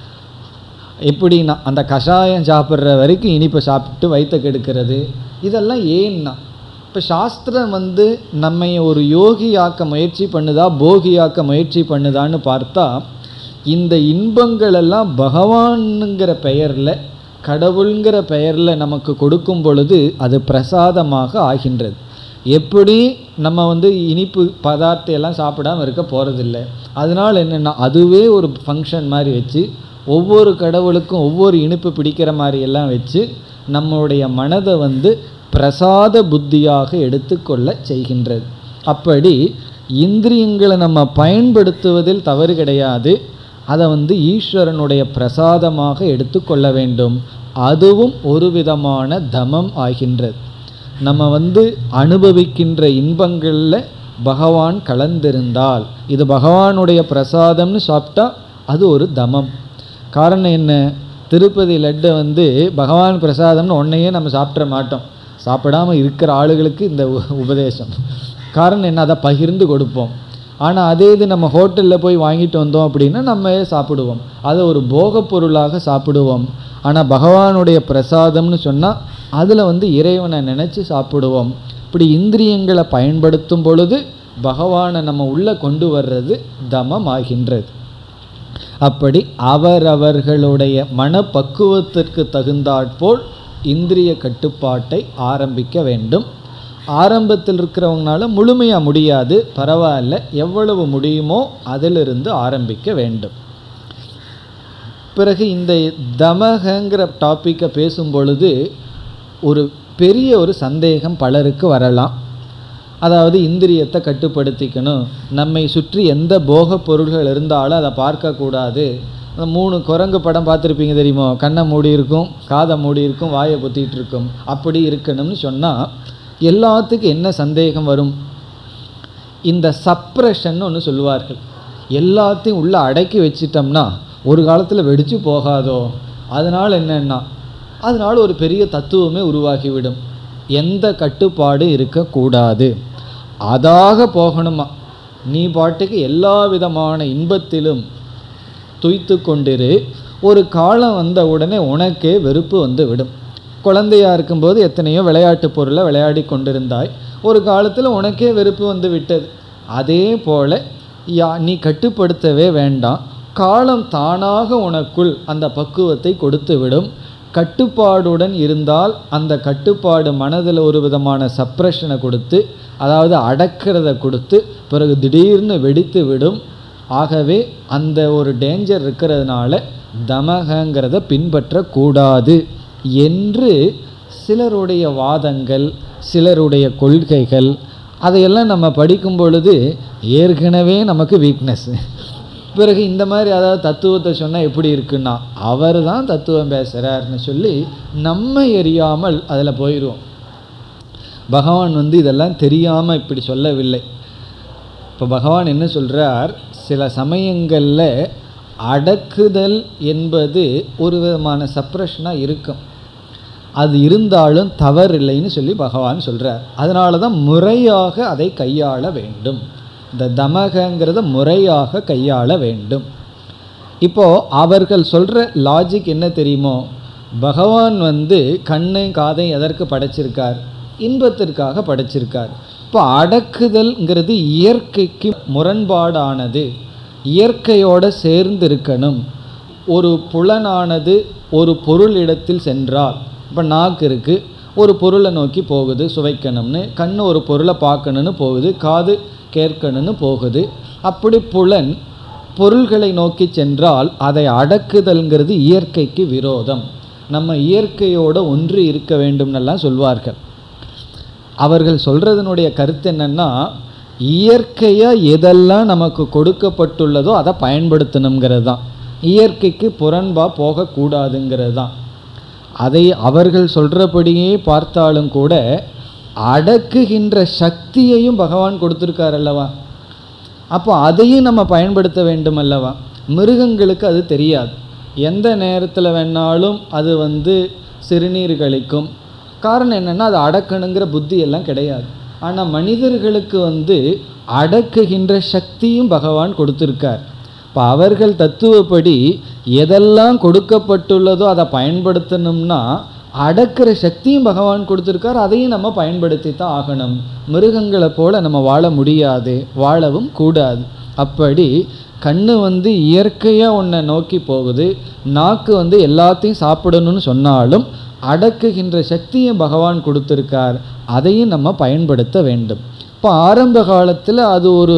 எப்படின்னா அந்த கஷாயம் சாப்பிட்ற வரைக்கும் இனிப்பை சாப்பிட்டு வயிற்ற கெடுக்கிறது இதெல்லாம் ஏன்னா இப்போ சாஸ்திரம் வந்து நம்மை ஒரு யோகியாக்க முயற்சி பண்ணுதா போகியாக்க முயற்சி பண்ணுதான்னு பார்த்தா இந்த இன்பங்கள் எல்லாம் பகவானுங்கிற பெயரில் கடவுளுங்கிற பெயரில் நமக்கு கொடுக்கும் பொழுது அது பிரசாதமாக ஆகின்றது எப்படி நம்ம வந்து இனிப்பு பதார்த்தம் எல்லாம் சாப்பிடாம இருக்க போகிறதில்ல அதனால் என்னென்னா அதுவே ஒரு ஃபங்க்ஷன் மாதிரி வச்சு ஒவ்வொரு கடவுளுக்கும் ஒவ்வொரு இனிப்பு பிடிக்கிற மாதிரி எல்லாம் வச்சு நம்முடைய மனதை வந்து பிரசாத புத்தியாக எடுத்துக்கொள்ள செய்கின்றது அப்படி இந்திரியங்களை நம்ம பயன்படுத்துவதில் தவறு கிடையாது அதை வந்து ஈஸ்வரனுடைய பிரசாதமாக எடுத்துக்கொள்ள வேண்டும் அதுவும் ஒரு விதமான தமம் ஆகின்றது நம்ம வந்து அனுபவிக்கின்ற இன்பங்களில் பகவான் கலந்திருந்தால் இது பகவானுடைய பிரசாதம்னு சாப்பிட்டா அது ஒரு தமம் காரணம் என்ன திருப்பதி லட்டை வந்து பகவான் பிரசாதம்னு ஒன்றையே நம்ம சாப்பிட மாட்டோம் சாப்பிடாம இருக்கிற ஆளுகளுக்கு இந்த உ- உபதேசம் காரணம் என்ன அதை பகிர்ந்து கொடுப்போம் ஆனால் அதே இது நம்ம ஹோட்டலில் போய் வாங்கிட்டு வந்தோம் அப்படின்னா நம்ம சாப்பிடுவோம் அதை ஒரு போகப் பொருளாக சாப்பிடுவோம் ஆனால் பகவானுடைய பிரசாதம்னு சொன்னால் அதில் வந்து இறைவனை நினச்சி சாப்பிடுவோம் இப்படி இந்திரியங்களை பயன்படுத்தும் பொழுது பகவானை நம்ம உள்ளே கொண்டு வர்றது தமம் ஆகின்றது அப்படி அவரவர்களுடைய மனப்பக்குவத்திற்கு தகுந்தாற்போல் இந்திரிய கட்டுப்பாட்டை ஆரம்பிக்க வேண்டும் ஆரம்பத்தில் இருக்கிறவங்கனால முழுமையாக முடியாது பரவாயில்ல எவ்வளவு முடியுமோ அதிலிருந்து ஆரம்பிக்க வேண்டும் பிறகு இந்த தமகங்கிற டாப்பிக்கை பேசும் பொழுது ஒரு பெரிய ஒரு சந்தேகம் பலருக்கு வரலாம் அதாவது இந்திரியத்தை கட்டுப்படுத்திக்கணும் நம்மை சுற்றி எந்த போகப் பொருள்கள் இருந்தாலும் அதை பார்க்கக்கூடாது அந்த மூணு குரங்கு படம் பார்த்துருப்பீங்க தெரியுமோ கண்ணை மூடி இருக்கும் காதை மூடி இருக்கும் வாயை பொத்திட்டு இருக்கும் அப்படி இருக்கணும்னு சொன்னால் எல்லாத்துக்கும் என்ன சந்தேகம் வரும் இந்த சப்ரஷன் ஒன்று சொல்லுவார்கள் எல்லாத்தையும் உள்ளே அடக்கி வச்சிட்டோம்னா ஒரு காலத்தில் வெடிச்சு போகாதோ அதனால் என்னன்னா அதனால் ஒரு பெரிய தத்துவமே உருவாகிவிடும் எந்த கட்டுப்பாடு இருக்கக்கூடாது அதாக போகணுமா நீ பாட்டுக்கு எல்லா விதமான இன்பத்திலும் துய்த்து கொண்டிரு ஒரு காலம் வந்த உடனே உனக்கே வெறுப்பு வந்து விடும் குழந்தையா இருக்கும்போது எத்தனையோ விளையாட்டு பொருளை விளையாடி கொண்டிருந்தாய் ஒரு காலத்தில் உனக்கே வெறுப்பு வந்து விட்டது அதே போல் யா நீ கட்டுப்படுத்தவே வேண்டாம் காலம் தானாக உனக்குள் அந்த பக்குவத்தை கொடுத்து விடும் கட்டுப்பாடுடன் இருந்தால் அந்த கட்டுப்பாடு மனதில் ஒரு விதமான சப்ரெஷனை கொடுத்து அதாவது அடக்கிறத கொடுத்து பிறகு திடீர்னு வெடித்து விடும் ஆகவே அந்த ஒரு டேஞ்சர் இருக்கிறதுனால தமகங்கிறத பின்பற்றக்கூடாது என்று சிலருடைய வாதங்கள் சிலருடைய கொள்கைகள் அதையெல்லாம் நம்ம படிக்கும் பொழுது ஏற்கனவே நமக்கு வீக்னஸ் பிறகு இந்த மாதிரி அதாவது தத்துவத்தை சொன்னால் எப்படி இருக்குன்னா அவர் தான் தத்துவம் பேசுகிறார்னு சொல்லி நம்ம எரியாமல் அதில் போயிடுவோம் பகவான் வந்து இதெல்லாம் தெரியாமல் இப்படி சொல்லவில்லை இப்போ பகவான் என்ன சொல்கிறார் சில சமயங்களில் அடக்குதல் என்பது ஒரு விதமான சப்ரஷனாக இருக்கும் அது இருந்தாலும் தவறில்லைன்னு சொல்லி பகவான் சொல்கிறார் அதனால தான் முறையாக அதை கையாள வேண்டும் இந்த தமகங்கிறத முறையாக கையாள வேண்டும் இப்போது அவர்கள் சொல்கிற லாஜிக் என்ன தெரியுமோ பகவான் வந்து கண்ணு காதை எதற்கு படைச்சிருக்கார் இன்பத்திற்காக படைச்சிருக்கார் இப்போ அடக்குதல்ங்கிறது இயற்கைக்கு முரண்பாடானது இயற்கையோடு சேர்ந்து இருக்கணும் ஒரு புலனானது ஒரு பொருள் இடத்தில் சென்றால் இப்போ நாக்கு இருக்குது ஒரு பொருளை நோக்கி போகுது சுவைக்கணும்னு கண் ஒரு பொருளை பார்க்கணுன்னு போகுது காது கேட்கணும்னு போகுது அப்படி புலன் பொருள்களை நோக்கி சென்றால் அதை அடக்குதல்ங்கிறது இயற்கைக்கு விரோதம் நம்ம இயற்கையோடு ஒன்று இருக்க வேண்டும்னெல்லாம் சொல்வார்கள் அவர்கள் சொல்கிறதுனுடைய கருத்து என்னென்னா இயற்கையாக எதெல்லாம் நமக்கு கொடுக்கப்பட்டுள்ளதோ அதை பயன்படுத்தணுங்கிறது தான் இயற்கைக்கு புறன்பாக போகக்கூடாதுங்கிறது தான் அதை அவர்கள் சொல்கிறபடியே பார்த்தாலும் கூட அடக்குகின்ற சக்தியையும் பகவான் கொடுத்துருக்கார் அல்லவா அப்போ அதையும் நம்ம பயன்படுத்த வேண்டும் அல்லவா மிருகங்களுக்கு அது தெரியாது எந்த நேரத்தில் வேணாலும் அது வந்து சிறுநீர் கழிக்கும் காரணம் என்னென்னா அது அடக்கணுங்கிற புத்தி எல்லாம் கிடையாது ஆனால் மனிதர்களுக்கு வந்து அடக்குகின்ற சக்தியும் பகவான் கொடுத்துருக்கார் இப்போ அவர்கள் தத்துவப்படி எதெல்லாம் கொடுக்கப்பட்டுள்ளதோ அதை பயன்படுத்தணும்னா அடக்கிற சக்தியும் பகவான் கொடுத்துருக்கார் அதையும் நம்ம பயன்படுத்தி தான் ஆகணும் மிருகங்களை போல் நம்ம வாழ முடியாது வாழவும் கூடாது அப்படி கண்ணு வந்து இயற்கையாக உன்னை நோக்கி போகுது நாக்கு வந்து எல்லாத்தையும் சாப்பிடணும்னு சொன்னாலும் அடக்குகின்ற சக்தியை பகவான் கொடுத்துருக்கார் அதையும் நம்ம பயன்படுத்த வேண்டும் இப்போ ஆரம்ப காலத்தில் அது ஒரு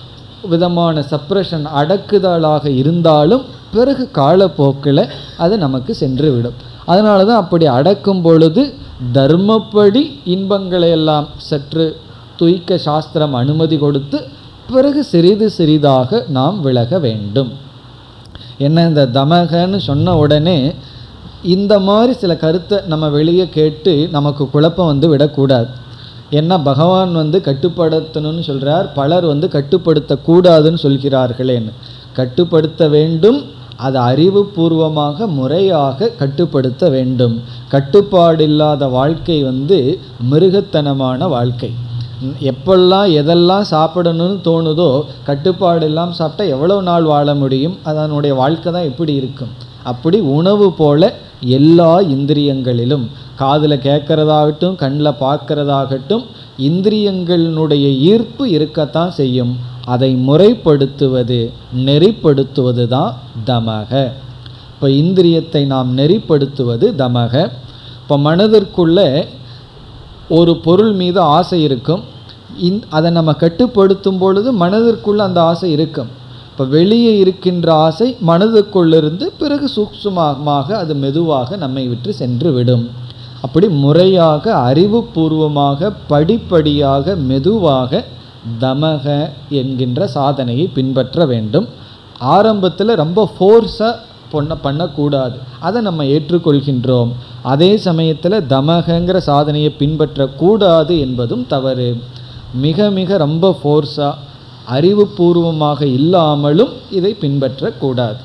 விதமான சப்ரஷன் அடக்குதலாக இருந்தாலும் பிறகு காலப்போக்கில் அது நமக்கு சென்று விடும் அதனால தான் அப்படி அடக்கும் பொழுது தர்மப்படி இன்பங்களை எல்லாம் சற்று துய்க்க சாஸ்திரம் அனுமதி கொடுத்து பிறகு சிறிது சிறிதாக நாம் விலக வேண்டும் என்ன இந்த தமகன்னு சொன்ன உடனே இந்த மாதிரி சில கருத்தை நம்ம வெளியே கேட்டு நமக்கு குழப்பம் வந்து விடக்கூடாது ஏன்னா பகவான் வந்து கட்டுப்படுத்தணும்னு சொல்கிறார் பலர் வந்து கட்டுப்படுத்தக்கூடாதுன்னு சொல்கிறார்களேன்னு கட்டுப்படுத்த வேண்டும் அது அறிவுபூர்வமாக முறையாக கட்டுப்படுத்த வேண்டும் கட்டுப்பாடில்லாத வாழ்க்கை வந்து மிருகத்தனமான வாழ்க்கை எப்பெல்லாம் எதெல்லாம் சாப்பிடணும்னு தோணுதோ கட்டுப்பாடு இல்லாமல் சாப்பிட்டா எவ்வளோ நாள் வாழ முடியும் அதனுடைய வாழ்க்கை தான் எப்படி இருக்கும் அப்படி உணவு போல எல்லா இந்திரியங்களிலும் காதில் கேட்குறதாகட்டும் கண்ணில் பார்க்குறதாகட்டும் இந்திரியங்களினுடைய ஈர்ப்பு இருக்கத்தான் செய்யும் அதை முறைப்படுத்துவது நெறிப்படுத்துவது தான் தமக இப்போ இந்திரியத்தை நாம் நெறிப்படுத்துவது தமக இப்போ மனதிற்குள்ளே ஒரு பொருள் மீது ஆசை இருக்கும் இந் அதை நம்ம கட்டுப்படுத்தும் பொழுது மனதிற்குள்ள அந்த ஆசை இருக்கும் இப்போ வெளியே இருக்கின்ற ஆசை மனதுக்குள்ளிருந்து பிறகு சூக்ஷ்மமாக அது மெதுவாக நம்மை விட்டு சென்று விடும் அப்படி முறையாக அறிவுபூர்வமாக படிப்படியாக மெதுவாக தமக என்கின்ற சாதனையை பின்பற்ற வேண்டும் ஆரம்பத்தில் ரொம்ப ஃபோர்ஸாக பொண்ண பண்ணக்கூடாது அதை நம்ம ஏற்றுக்கொள்கின்றோம் அதே சமயத்தில் தமகங்கிற சாதனையை பின்பற்றக்கூடாது என்பதும் தவறு மிக மிக ரொம்ப ஃபோர்ஸாக அறிவுபூர்வமாக இல்லாமலும் இதை பின்பற்றக்கூடாது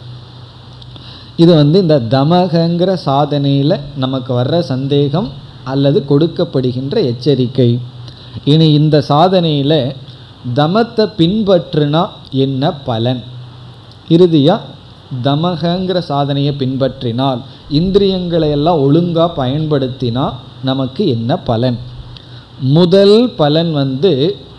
இது வந்து இந்த தமகங்கிற சாதனையில் நமக்கு வர்ற சந்தேகம் அல்லது கொடுக்கப்படுகின்ற எச்சரிக்கை இனி இந்த சாதனையில் தமத்தை பின்பற்றினா என்ன பலன் இறுதியாக தமகங்கிற சாதனையை பின்பற்றினால் இந்திரியங்களை எல்லாம் ஒழுங்காக பயன்படுத்தினா நமக்கு என்ன பலன் முதல் பலன் வந்து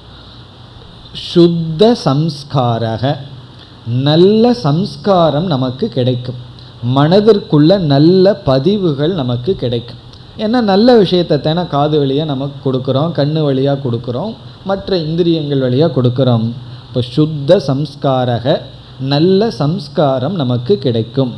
சுத்த சம்ஸ்காரக நல்ல சம்ஸ்காரம் நமக்கு கிடைக்கும் மனதிற்குள்ள நல்ல பதிவுகள் நமக்கு கிடைக்கும் ஏன்னா நல்ல விஷயத்தை தானே காது வழியாக நமக்கு கொடுக்குறோம் கண்ணு வழியாக கொடுக்குறோம் மற்ற இந்திரியங்கள் வழியாக கொடுக்குறோம் இப்போ சுத்த சம்ஸ்காரக நல்ல சம்ஸ்காரம் நமக்கு கிடைக்கும்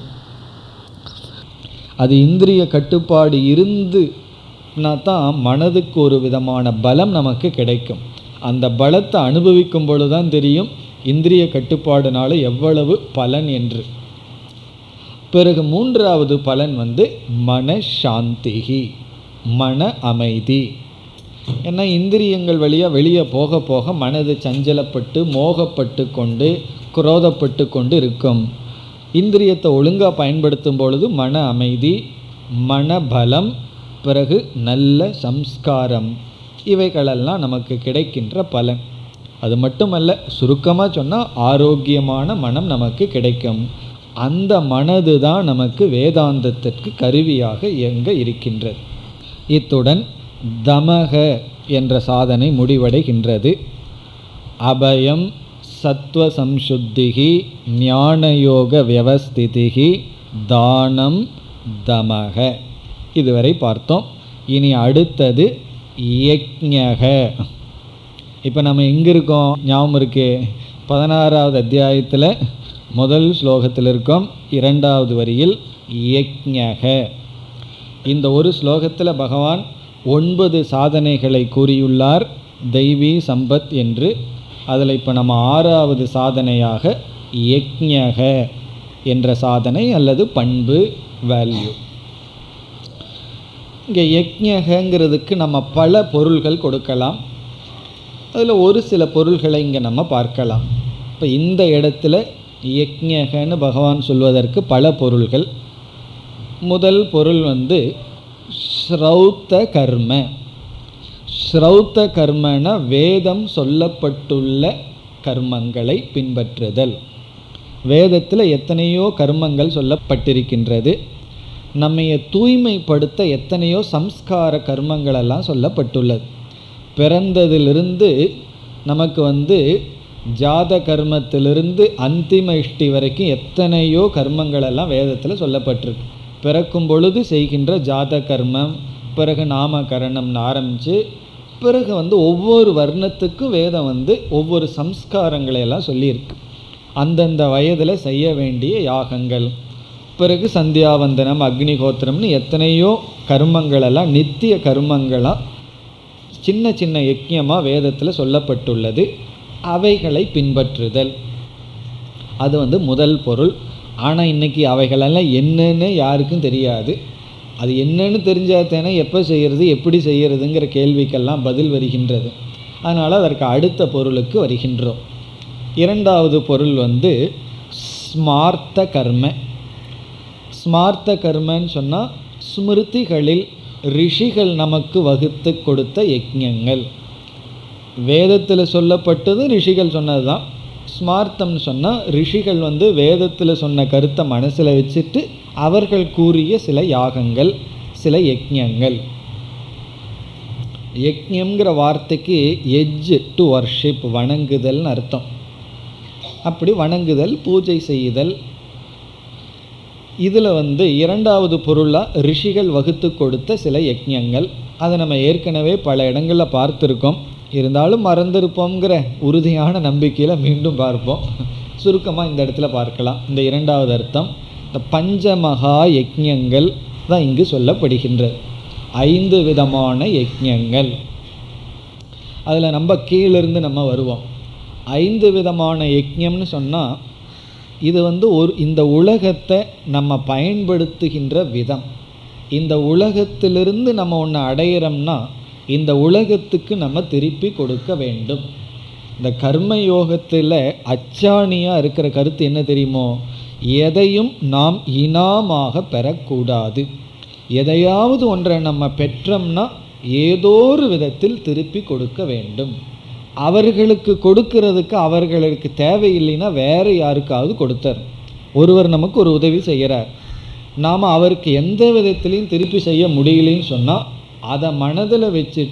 அது இந்திரிய கட்டுப்பாடு இருந்துனா தான் மனதுக்கு ஒரு விதமான பலம் நமக்கு கிடைக்கும் அந்த பலத்தை அனுபவிக்கும் பொழுது தான் தெரியும் இந்திரிய கட்டுப்பாடுனால எவ்வளவு பலன் என்று பிறகு மூன்றாவது பலன் வந்து மனசாந்திகி மன அமைதி ஏன்னா இந்திரியங்கள் வழியாக வெளியே போக போக மனது சஞ்சலப்பட்டு மோகப்பட்டு கொண்டு குரோதப்பட்டு கொண்டு இருக்கும் இந்திரியத்தை ஒழுங்காக பயன்படுத்தும் பொழுது மன அமைதி மனபலம் பிறகு நல்ல சம்ஸ்காரம் இவைகளெல்லாம் நமக்கு கிடைக்கின்ற பலன் அது மட்டுமல்ல சுருக்கமாக சொன்னால் ஆரோக்கியமான மனம் நமக்கு கிடைக்கும் அந்த மனது தான் நமக்கு வேதாந்தத்திற்கு கருவியாக இயங்க இருக்கின்றது இத்துடன் தமக என்ற சாதனை முடிவடைகின்றது அபயம் சத்வசம்சுத்திகி ஞானயோக வியவஸ்திதிகி தானம் தமக இதுவரை பார்த்தோம் இனி அடுத்தது யக்ஞக இப்போ நம்ம எங்கே இருக்கோம் ஞாபகம் இருக்கே பதினாறாவது அத்தியாயத்தில் முதல் ஸ்லோகத்தில் இருக்கோம் இரண்டாவது வரியில் யக்ஞக இந்த ஒரு ஸ்லோகத்தில் பகவான் ஒன்பது சாதனைகளை கூறியுள்ளார் தெய்வீ சம்பத் என்று அதில் இப்போ நம்ம ஆறாவது சாதனையாக யக்ஞக என்ற சாதனை அல்லது பண்பு வேல்யூ இங்கே யக்ஞகங்கிறதுக்கு நம்ம பல பொருள்கள் கொடுக்கலாம் அதில் ஒரு சில பொருள்களை இங்கே நம்ம பார்க்கலாம் இப்போ இந்த இடத்துல யக்ஞகன்னு பகவான் சொல்வதற்கு பல பொருள்கள் முதல் பொருள் வந்து ஸ்ரௌத்த கர்ம ஸ்ரௌத்த கர்மன வேதம் சொல்லப்பட்டுள்ள கர்மங்களை பின்பற்றுதல் வேதத்தில் எத்தனையோ கர்மங்கள் சொல்லப்பட்டிருக்கின்றது நம்மைய தூய்மைப்படுத்த எத்தனையோ சம்ஸ்கார கர்மங்களெல்லாம் சொல்லப்பட்டுள்ளது பிறந்ததிலிருந்து நமக்கு வந்து ஜாத கர்மத்திலிருந்து அந்திம இஷ்டி வரைக்கும் எத்தனையோ கர்மங்களெல்லாம் வேதத்தில் சொல்லப்பட்டிருக்கு பிறக்கும் பொழுது செய்கின்ற ஜாத கர்மம் பிறகு நாமகரணம்னு ஆரம்பித்து பிறகு வந்து ஒவ்வொரு வர்ணத்துக்கும் வேதம் வந்து ஒவ்வொரு சம்ஸ்காரங்களை எல்லாம் சொல்லியிருக்கு அந்தந்த வயதில் செய்ய வேண்டிய யாகங்கள் பிறகு சந்தியாவந்தனம் அக்னிஹோத்திரம்னு எத்தனையோ கர்மங்களெல்லாம் நித்திய கர்மங்களாக சின்ன சின்ன யஜ்யமாக வேதத்தில் சொல்லப்பட்டுள்ளது அவைகளை பின்பற்றுதல் அது வந்து முதல் பொருள் ஆனால் இன்றைக்கி அவைகளெல்லாம் என்னன்னு யாருக்கும் தெரியாது அது என்னன்னு தெரிஞ்சால் தானே எப்போ செய்கிறது எப்படி செய்கிறதுங்கிற கேள்விக்கெல்லாம் பதில் வருகின்றது அதனால் அதற்கு அடுத்த பொருளுக்கு வருகின்றோம் இரண்டாவது பொருள் வந்து ஸ்மார்த்த கர்ம ஸ்மார்த்த கர்மன்னு சொன்னால் ஸ்மிருதிகளில் ரிஷிகள் நமக்கு வகுத்து கொடுத்த யஜ்ஞங்கள் வேதத்தில் சொல்லப்பட்டது ரிஷிகள் சொன்னது தான் ஸ்மார்த்தம்னு சொன்னால் ரிஷிகள் வந்து வேதத்தில் சொன்ன கருத்தை மனசில் வச்சுட்டு அவர்கள் கூறிய சில யாகங்கள் சில யஜ்ஞங்கள் யஜ்ஞங்கிற வார்த்தைக்கு எஜ் டு வர்ஷிப் வணங்குதல்னு அர்த்தம் அப்படி வணங்குதல் பூஜை செய்தல் இதில் வந்து இரண்டாவது பொருளாக ரிஷிகள் வகுத்து கொடுத்த சில யஜ்ஞங்கள் அதை நம்ம ஏற்கனவே பல இடங்களில் பார்த்துருக்கோம் இருந்தாலும் மறந்திருப்போங்கிற உறுதியான நம்பிக்கையில் மீண்டும் பார்ப்போம் சுருக்கமாக இந்த இடத்துல பார்க்கலாம் இந்த இரண்டாவது அர்த்தம் இந்த பஞ்சமகா யஜ்ஞங்கள் தான் இங்கு சொல்லப்படுகின்றது ஐந்து விதமான யஜ்ஞங்கள் அதில் நம்ம கீழிருந்து நம்ம வருவோம் ஐந்து விதமான யஜ்ஞம்னு சொன்னால் இது வந்து ஒரு இந்த உலகத்தை நம்ம பயன்படுத்துகின்ற விதம் இந்த உலகத்திலிருந்து நம்ம ஒன்று அடையிறோம்னா இந்த உலகத்துக்கு நம்ம திருப்பி கொடுக்க வேண்டும் இந்த கர்ம யோகத்தில் அச்சாணியாக இருக்கிற கருத்து என்ன தெரியுமோ எதையும் நாம் இனாமாக பெறக்கூடாது எதையாவது ஒன்றை நம்ம பெற்றோம்னா ஏதோ ஒரு விதத்தில் திருப்பி கொடுக்க வேண்டும் அவர்களுக்கு கொடுக்கறதுக்கு அவர்களுக்கு தேவையில்லைன்னா வேறு யாருக்காவது கொடுத்தார் ஒருவர் நமக்கு ஒரு உதவி செய்கிறார் நாம் அவருக்கு எந்த விதத்திலையும் திருப்பி செய்ய முடியலைன்னு சொன்னால் அதை மனதில் வச்சுட்டு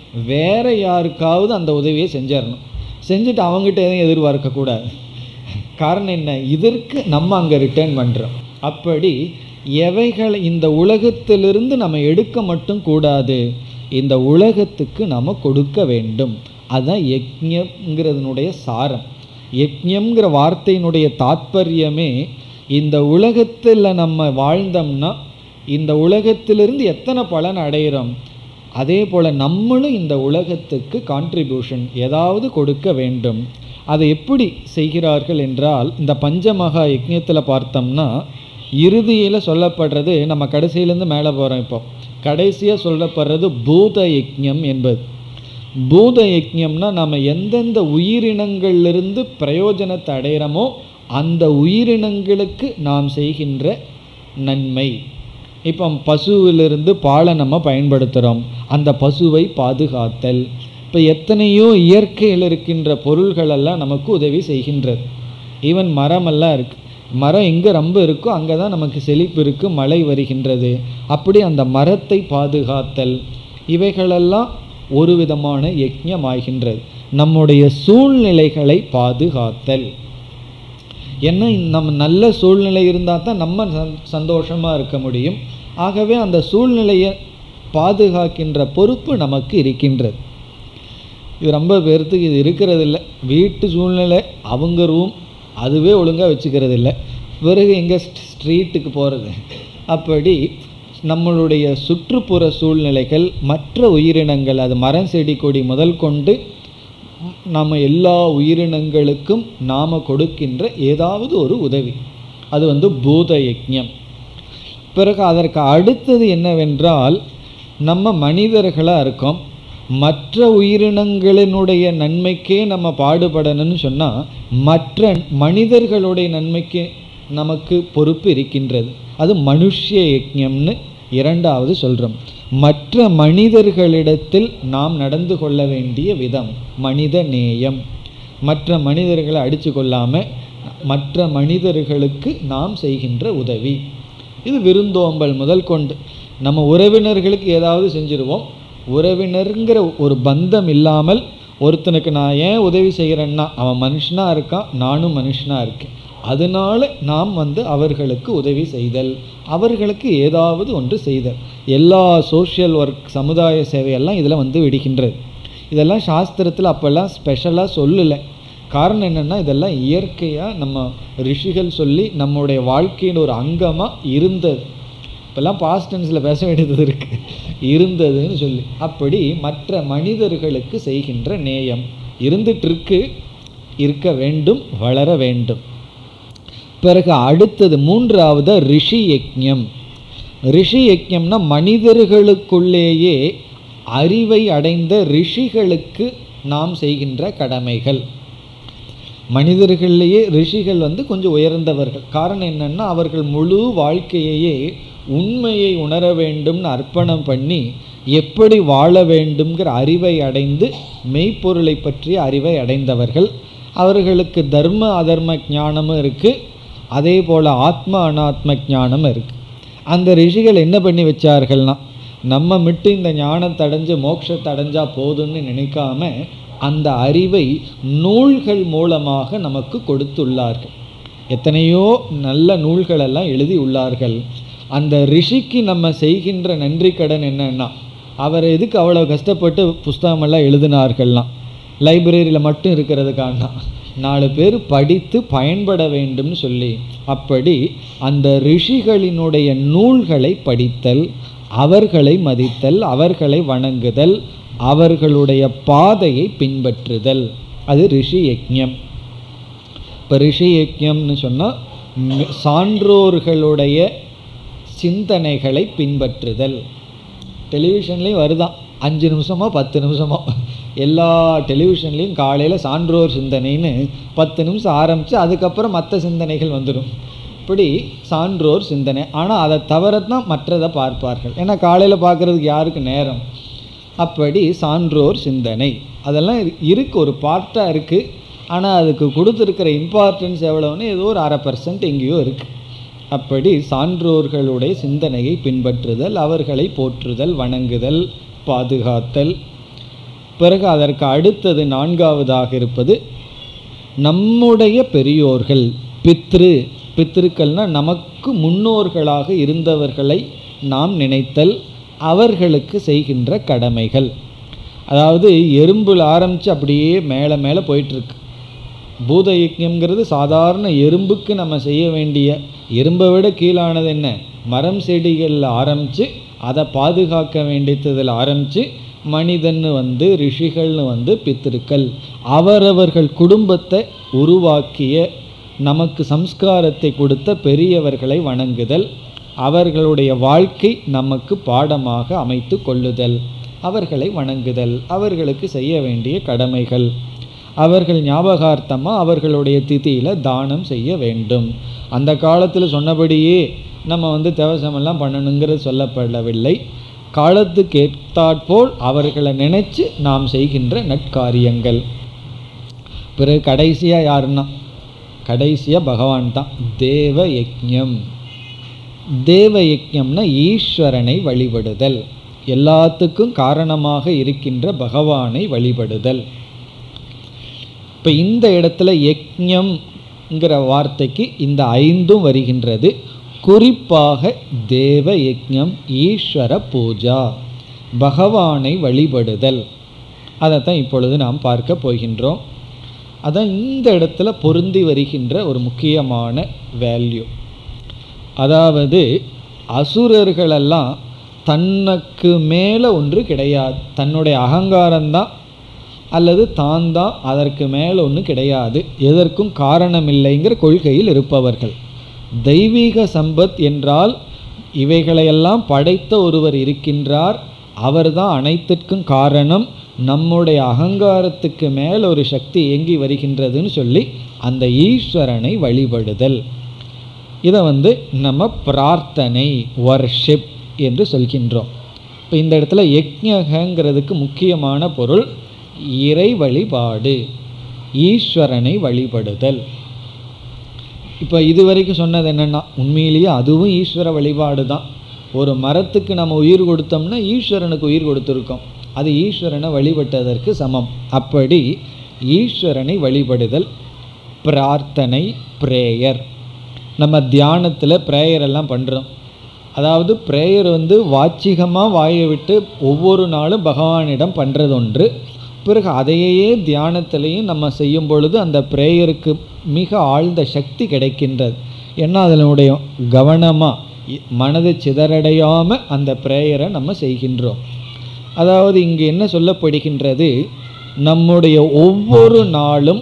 வேற யாருக்காவது அந்த உதவியை செஞ்சிடணும் செஞ்சுட்டு அவங்ககிட்ட எதுவும் எதிர்பார்க்கக்கூடாது காரணம் என்ன இதற்கு நம்ம அங்கே ரிட்டர்ன் பண்ணுறோம் அப்படி எவைகளை இந்த உலகத்திலிருந்து நம்ம எடுக்க மட்டும் கூடாது இந்த உலகத்துக்கு நம்ம கொடுக்க வேண்டும் அதுதான் யக்ஞங்கிறதுனுடைய சாரம் யக்ஞங்கிற வார்த்தையினுடைய தாத்பரியமே இந்த உலகத்தில் நம்ம வாழ்ந்தோம்னா இந்த உலகத்திலிருந்து எத்தனை பலன் அடைகிறோம் அதே போல் நம்மளும் இந்த உலகத்துக்கு கான்ட்ரிபியூஷன் ஏதாவது கொடுக்க வேண்டும் அதை எப்படி செய்கிறார்கள் என்றால் இந்த பஞ்சமகா யஜ்ஞத்தில் பார்த்தோம்னா இறுதியில் சொல்லப்படுறது நம்ம கடைசியிலேருந்து மேலே போகிறோம் இப்போ கடைசியாக சொல்லப்படுறது பூத யஜ்ஞம் என்பது பூத யஜ்ஞம்னா நம்ம எந்தெந்த உயிரினங்கள்லிருந்து பிரயோஜனத்தை அடைகிறோமோ அந்த உயிரினங்களுக்கு நாம் செய்கின்ற நன்மை இப்போ பசுவிலிருந்து பாலை நம்ம பயன்படுத்துகிறோம் அந்த பசுவை பாதுகாத்தல் இப்போ எத்தனையோ இயற்கையில் இருக்கின்ற பொருள்களெல்லாம் நமக்கு உதவி செய்கின்றது ஈவன் மரமெல்லாம் இருக்குது மரம் எங்கே ரொம்ப இருக்கோ அங்கே தான் நமக்கு செழிப்பு இருக்குது மழை வருகின்றது அப்படி அந்த மரத்தை பாதுகாத்தல் இவைகளெல்லாம் ஒரு விதமான யஜ்ஞமாகின்றது நம்முடைய சூழ்நிலைகளை பாதுகாத்தல் ஏன்னா நம்ம நல்ல சூழ்நிலை இருந்தால் தான் நம்ம சந்தோஷமாக இருக்க முடியும் ஆகவே அந்த சூழ்நிலையை பாதுகாக்கின்ற பொறுப்பு நமக்கு இருக்கின்றது இது ரொம்ப பேர்த்துக்கு இது இருக்கிறது இல்லை வீட்டு சூழ்நிலை அவங்க ரூம் அதுவே ஒழுங்காக வச்சுக்கிறது இல்லை பிறகு எங்கே ஸ்ட்ரீட்டுக்கு போகிறது அப்படி நம்மளுடைய சுற்றுப்புற சூழ்நிலைகள் மற்ற உயிரினங்கள் அது மரம் செடி கொடி முதல் கொண்டு நம்ம எல்லா உயிரினங்களுக்கும் நாம் கொடுக்கின்ற ஏதாவது ஒரு உதவி அது வந்து பூத யஜ்ஞம் பிறகு அதற்கு அடுத்தது என்னவென்றால் நம்ம மனிதர்களாக இருக்கோம் மற்ற உயிரினங்களினுடைய நன்மைக்கே நம்ம பாடுபடணும்னு சொன்னால் மற்ற மனிதர்களுடைய நன்மைக்கு நமக்கு பொறுப்பு இருக்கின்றது அது மனுஷ்ய யஜ்ஞம்னு இரண்டாவது சொல்கிறோம் மற்ற மனிதர்களிடத்தில் நாம் நடந்து கொள்ள வேண்டிய விதம் மனித நேயம் மற்ற மனிதர்களை அடித்து கொள்ளாமல் மற்ற மனிதர்களுக்கு நாம் செய்கின்ற உதவி இது விருந்தோம்பல் முதல் கொண்டு நம்ம உறவினர்களுக்கு ஏதாவது செஞ்சுருவோம் உறவினருங்கிற ஒரு பந்தம் இல்லாமல் ஒருத்தனுக்கு நான் ஏன் உதவி செய்கிறேன்னா அவன் மனுஷனாக இருக்கான் நானும் மனுஷனாக இருக்கேன் அதனால நாம் வந்து அவர்களுக்கு உதவி செய்தல் அவர்களுக்கு ஏதாவது ஒன்று செய்தல் எல்லா சோஷியல் ஒர்க் சமுதாய சேவையெல்லாம் இதில் வந்து விடுகின்றது இதெல்லாம் சாஸ்திரத்தில் அப்போல்லாம் ஸ்பெஷலாக சொல்லலை காரணம் என்னென்னா இதெல்லாம் இயற்கையாக நம்ம ரிஷிகள் சொல்லி நம்முடைய வாழ்க்கையின் ஒரு அங்கமாக இருந்தது இப்போல்லாம் பாஸ்ட் டென்ஸில் பேச வேண்டியது இருக்குது இருந்ததுன்னு சொல்லி அப்படி மற்ற மனிதர்களுக்கு செய்கின்ற நேயம் இருந்துகிட்ருக்கு இருக்க வேண்டும் வளர வேண்டும் பிறகு அடுத்தது மூன்றாவது ரிஷி யஜ்ஞம் ரிஷி யஜ்ஞம்னா மனிதர்களுக்குள்ளேயே அறிவை அடைந்த ரிஷிகளுக்கு நாம் செய்கின்ற கடமைகள் மனிதர்களிலேயே ரிஷிகள் வந்து கொஞ்சம் உயர்ந்தவர்கள் காரணம் என்னென்னா அவர்கள் முழு வாழ்க்கையையே உண்மையை உணர வேண்டும்னு அர்ப்பணம் பண்ணி எப்படி வாழ வேண்டும்ங்கிற அறிவை அடைந்து மெய்ப்பொருளை பற்றிய அறிவை அடைந்தவர்கள் அவர்களுக்கு தர்ம அதர்ம ஞானமும் இருக்குது அதே போல் ஆத்ம அனாத்ம ஞானம் இருக்குது அந்த ரிஷிகள் என்ன பண்ணி வச்சார்கள்னா நம்ம மட்டும் இந்த ஞானத்தை அடைஞ்சு மோட்சத்தை அடைஞ்சா போதும்னு நினைக்காம அந்த அறிவை நூல்கள் மூலமாக நமக்கு கொடுத்துள்ளார்கள் எத்தனையோ நல்ல நூல்கள் எல்லாம் எழுதி உள்ளார்கள் அந்த ரிஷிக்கு நம்ம செய்கின்ற நன்றி கடன் என்னன்னா அவர் எதுக்கு அவ்வளோ கஷ்டப்பட்டு புஸ்தகமெல்லாம் எழுதினார்கள்லாம் லைப்ரரியில் மட்டும் இருக்கிறதுக்கான நாலு பேர் படித்து பயன்பட வேண்டும்னு சொல்லி அப்படி அந்த ரிஷிகளினுடைய நூல்களை படித்தல் அவர்களை மதித்தல் அவர்களை வணங்குதல் அவர்களுடைய பாதையை பின்பற்றுதல் அது ரிஷி யஜ்ஞம் இப்போ ரிஷி யஜ்ஞம்னு சொன்னால் சான்றோர்களுடைய சிந்தனைகளை பின்பற்றுதல் டெலிவிஷன்லேயும் வருதான் அஞ்சு நிமிஷமோ பத்து நிமிஷமோ எல்லா டெலிவிஷன்லேயும் காலையில் சான்றோர் சிந்தனைன்னு பத்து நிமிஷம் ஆரம்பித்து அதுக்கப்புறம் மற்ற சிந்தனைகள் வந்துடும் இப்படி சான்றோர் சிந்தனை ஆனால் அதை தவிர தான் மற்றதை பார்ப்பார்கள் ஏன்னா காலையில் பார்க்குறதுக்கு யாருக்கு நேரம் அப்படி சான்றோர் சிந்தனை அதெல்லாம் இருக்கு ஒரு பார்ட்டாக இருக்குது ஆனால் அதுக்கு கொடுத்துருக்கிற இம்பார்ட்டன்ஸ் எவ்வளோன்னு ஏதோ ஒரு அரை பர்சன்ட் எங்கேயோ இருக்குது அப்படி சான்றோர்களுடைய சிந்தனையை பின்பற்றுதல் அவர்களை போற்றுதல் வணங்குதல் பாதுகாத்தல் பிறகு அதற்கு அடுத்தது நான்காவதாக இருப்பது நம்முடைய பெரியோர்கள் பித்ரு பித்ருக்கள்னா நமக்கு முன்னோர்களாக இருந்தவர்களை நாம் நினைத்தல் அவர்களுக்கு செய்கின்ற கடமைகள் அதாவது எறும்பில் ஆரம்பித்து அப்படியே மேலே மேலே போயிட்டுருக்கு பூத யஜ்யம்ங்கிறது சாதாரண எறும்புக்கு நம்ம செய்ய வேண்டிய எறும்பை விட கீழானது என்ன மரம் செடிகளில் ஆரம்பித்து அதை பாதுகாக்க வேண்டியதில் ஆரம்பித்து மனிதன்னு வந்து ரிஷிகள்னு வந்து பித்திருக்கள் அவரவர்கள் குடும்பத்தை உருவாக்கிய நமக்கு சம்ஸ்காரத்தை கொடுத்த பெரியவர்களை வணங்குதல் அவர்களுடைய வாழ்க்கை நமக்கு பாடமாக அமைத்து கொள்ளுதல் அவர்களை வணங்குதல் அவர்களுக்கு செய்ய வேண்டிய கடமைகள் அவர்கள் ஞாபகார்த்தமாக அவர்களுடைய திதியில் தானம் செய்ய வேண்டும் அந்த காலத்தில் சொன்னபடியே நம்ம வந்து தேவசமெல்லாம் பண்ணணுங்கிறது சொல்லப்படவில்லை காலத்துக்கு ஏற்றாற்போல் அவர்களை நினைச்சு நாம் செய்கின்ற நட்காரியங்கள் பிறகு கடைசியாக யாருன்னா கடைசியாக பகவான் தான் தேவ யஜ்ஞம் தேவ யஜ்ஞம்னா ஈஸ்வரனை வழிபடுதல் எல்லாத்துக்கும் காரணமாக இருக்கின்ற பகவானை வழிபடுதல் இப்போ இந்த இடத்துல யஜ்ஞம்ங்கிற வார்த்தைக்கு இந்த ஐந்தும் வருகின்றது குறிப்பாக தேவ யஜ்ஞம் ஈஸ்வர பூஜா பகவானை வழிபடுதல் அதைத்தான் இப்பொழுது நாம் பார்க்க போகின்றோம் அதான் இந்த இடத்துல பொருந்தி வருகின்ற ஒரு முக்கியமான வேல்யூ அதாவது அசுரர்களெல்லாம் தனக்கு மேலே ஒன்று கிடையாது தன்னுடைய அகங்காரம்தான் அல்லது தான் தான் அதற்கு மேலே ஒன்றும் கிடையாது எதற்கும் காரணமில்லைங்கிற கொள்கையில் இருப்பவர்கள் தெய்வீக சம்பத் என்றால் இவைகளையெல்லாம் படைத்த ஒருவர் இருக்கின்றார் அவர்தான் அனைத்திற்கும் காரணம் நம்முடைய அகங்காரத்துக்கு மேல் ஒரு சக்தி இயங்கி வருகின்றதுன்னு சொல்லி அந்த ஈஸ்வரனை வழிபடுதல் இதை வந்து நம்ம பிரார்த்தனை வர்ஷிப் என்று சொல்கின்றோம் இப்போ இந்த இடத்துல யக்ஞகங்கிறதுக்கு முக்கியமான பொருள் இறை வழிபாடு ஈஸ்வரனை வழிபடுதல் இப்போ இது வரைக்கும் சொன்னது என்னென்னா உண்மையிலேயே அதுவும் ஈஸ்வர வழிபாடு தான் ஒரு மரத்துக்கு நம்ம உயிர் கொடுத்தோம்னா ஈஸ்வரனுக்கு உயிர் கொடுத்துருக்கோம் அது ஈஸ்வரனை வழிபட்டதற்கு சமம் அப்படி ஈஸ்வரனை வழிபடுதல் பிரார்த்தனை பிரேயர் நம்ம தியானத்தில் ப்ரேயர் எல்லாம் பண்ணுறோம் அதாவது ப்ரேயர் வந்து வாச்சிகமாக வாயை விட்டு ஒவ்வொரு நாளும் பகவானிடம் பண்ணுறது ஒன்று பிறகு அதையே தியானத்திலையும் நம்ம செய்யும் பொழுது அந்த ப்ரேயருக்கு மிக ஆழ்ந்த சக்தி கிடைக்கின்றது ஏன்னா அதனுடைய கவனமாக மனதை சிதறடையாமல் அந்த ப்ரேயரை நம்ம செய்கின்றோம் அதாவது இங்கு என்ன சொல்லப்படுகின்றது நம்முடைய ஒவ்வொரு நாளும்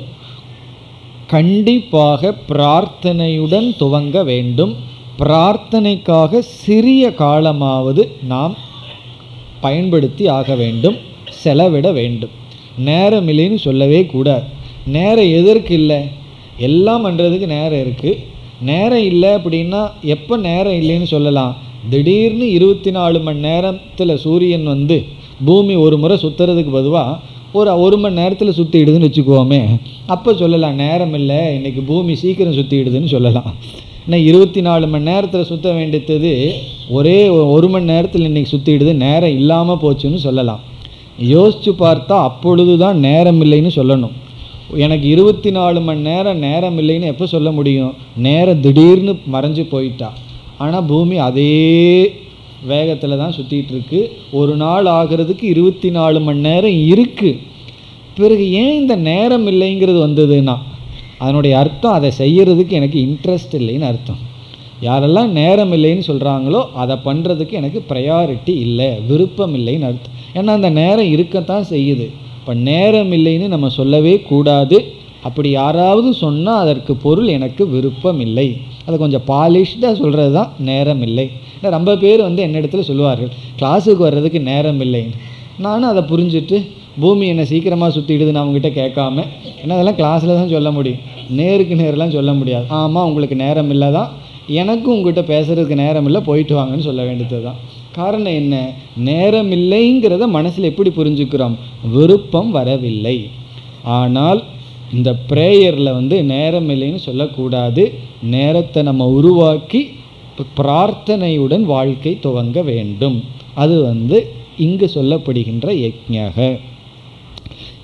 கண்டிப்பாக பிரார்த்தனையுடன் துவங்க வேண்டும் பிரார்த்தனைக்காக சிறிய காலமாவது நாம் பயன்படுத்தி ஆக வேண்டும் செலவிட வேண்டும் நேரம் இல்லைன்னு சொல்லவே கூடாது நேரம் எதற்கு இல்லை எல்லாம் பண்ணுறதுக்கு நேரம் இருக்குது நேரம் இல்லை அப்படின்னா எப்போ நேரம் இல்லைன்னு சொல்லலாம் திடீர்னு இருபத்தி நாலு மணி நேரத்தில் சூரியன் வந்து பூமி ஒரு முறை சுற்றுறதுக்கு பதுவாக ஒரு ஒரு மணி நேரத்தில் சுற்றிடுதுன்னு வச்சுக்குவோமே அப்போ சொல்லலாம் நேரம் இல்லை இன்றைக்கி பூமி சீக்கிரம் சுற்றிடுதுன்னு சொல்லலாம் ஏன்னா இருபத்தி நாலு மணி நேரத்தில் சுற்ற வேண்டியது ஒரே ஒரு மணி நேரத்தில் இன்றைக்கி சுற்றிடுது நேரம் இல்லாமல் போச்சுன்னு சொல்லலாம் யோசித்து பார்த்தா அப்பொழுது தான் நேரம் இல்லைன்னு சொல்லணும் எனக்கு இருபத்தி நாலு மணி நேரம் நேரம் இல்லைன்னு எப்போ சொல்ல முடியும் நேரம் திடீர்னு மறைஞ்சு போயிட்டா ஆனால் பூமி அதே வேகத்தில் தான் சுற்றிட்டு இருக்கு ஒரு நாள் ஆகிறதுக்கு இருபத்தி நாலு மணி நேரம் இருக்குது பிறகு ஏன் இந்த நேரம் இல்லைங்கிறது வந்ததுன்னா அதனுடைய அர்த்தம் அதை செய்யறதுக்கு எனக்கு இன்ட்ரெஸ்ட் இல்லைன்னு அர்த்தம் யாரெல்லாம் நேரம் இல்லைன்னு சொல்கிறாங்களோ அதை பண்ணுறதுக்கு எனக்கு ப்ரையாரிட்டி இல்லை விருப்பம் இல்லைன்னு அர்த்தம் ஏன்னா அந்த நேரம் இருக்கத்தான் செய்யுது இப்போ நேரம் இல்லைன்னு நம்ம சொல்லவே கூடாது அப்படி யாராவது சொன்னால் அதற்கு பொருள் எனக்கு விருப்பம் இல்லை அதை கொஞ்சம் பாலிஷ்டாக சொல்கிறது தான் நேரம் இல்லை ஏன்னா ரொம்ப பேர் வந்து என்னிடத்துல சொல்லுவார்கள் கிளாஸுக்கு வர்றதுக்கு நேரம் இல்லைன்னு நானும் அதை புரிஞ்சுட்டு பூமி என்னை சீக்கிரமாக சுற்றிடுதுன்னு அவங்ககிட்ட கேட்காம ஏன்னா அதெல்லாம் கிளாஸில் தான் சொல்ல முடியும் நேருக்கு நேரெலாம் சொல்ல முடியாது ஆமாம் உங்களுக்கு நேரம் இல்லை தான் எனக்கும் உங்ககிட்ட பேசுகிறதுக்கு நேரம் இல்லை போயிட்டு வாங்கன்னு சொல்ல வேண்டியது தான் காரணம் என்ன நேரம் இல்லைங்கிறத மனசில் எப்படி புரிஞ்சுக்கிறோம் விருப்பம் வரவில்லை ஆனால் இந்த ப்ரேயரில் வந்து நேரம் இல்லைன்னு சொல்லக்கூடாது நேரத்தை நம்ம உருவாக்கி பிரார்த்தனையுடன் வாழ்க்கை துவங்க வேண்டும் அது வந்து இங்கு சொல்லப்படுகின்ற யக்ஞக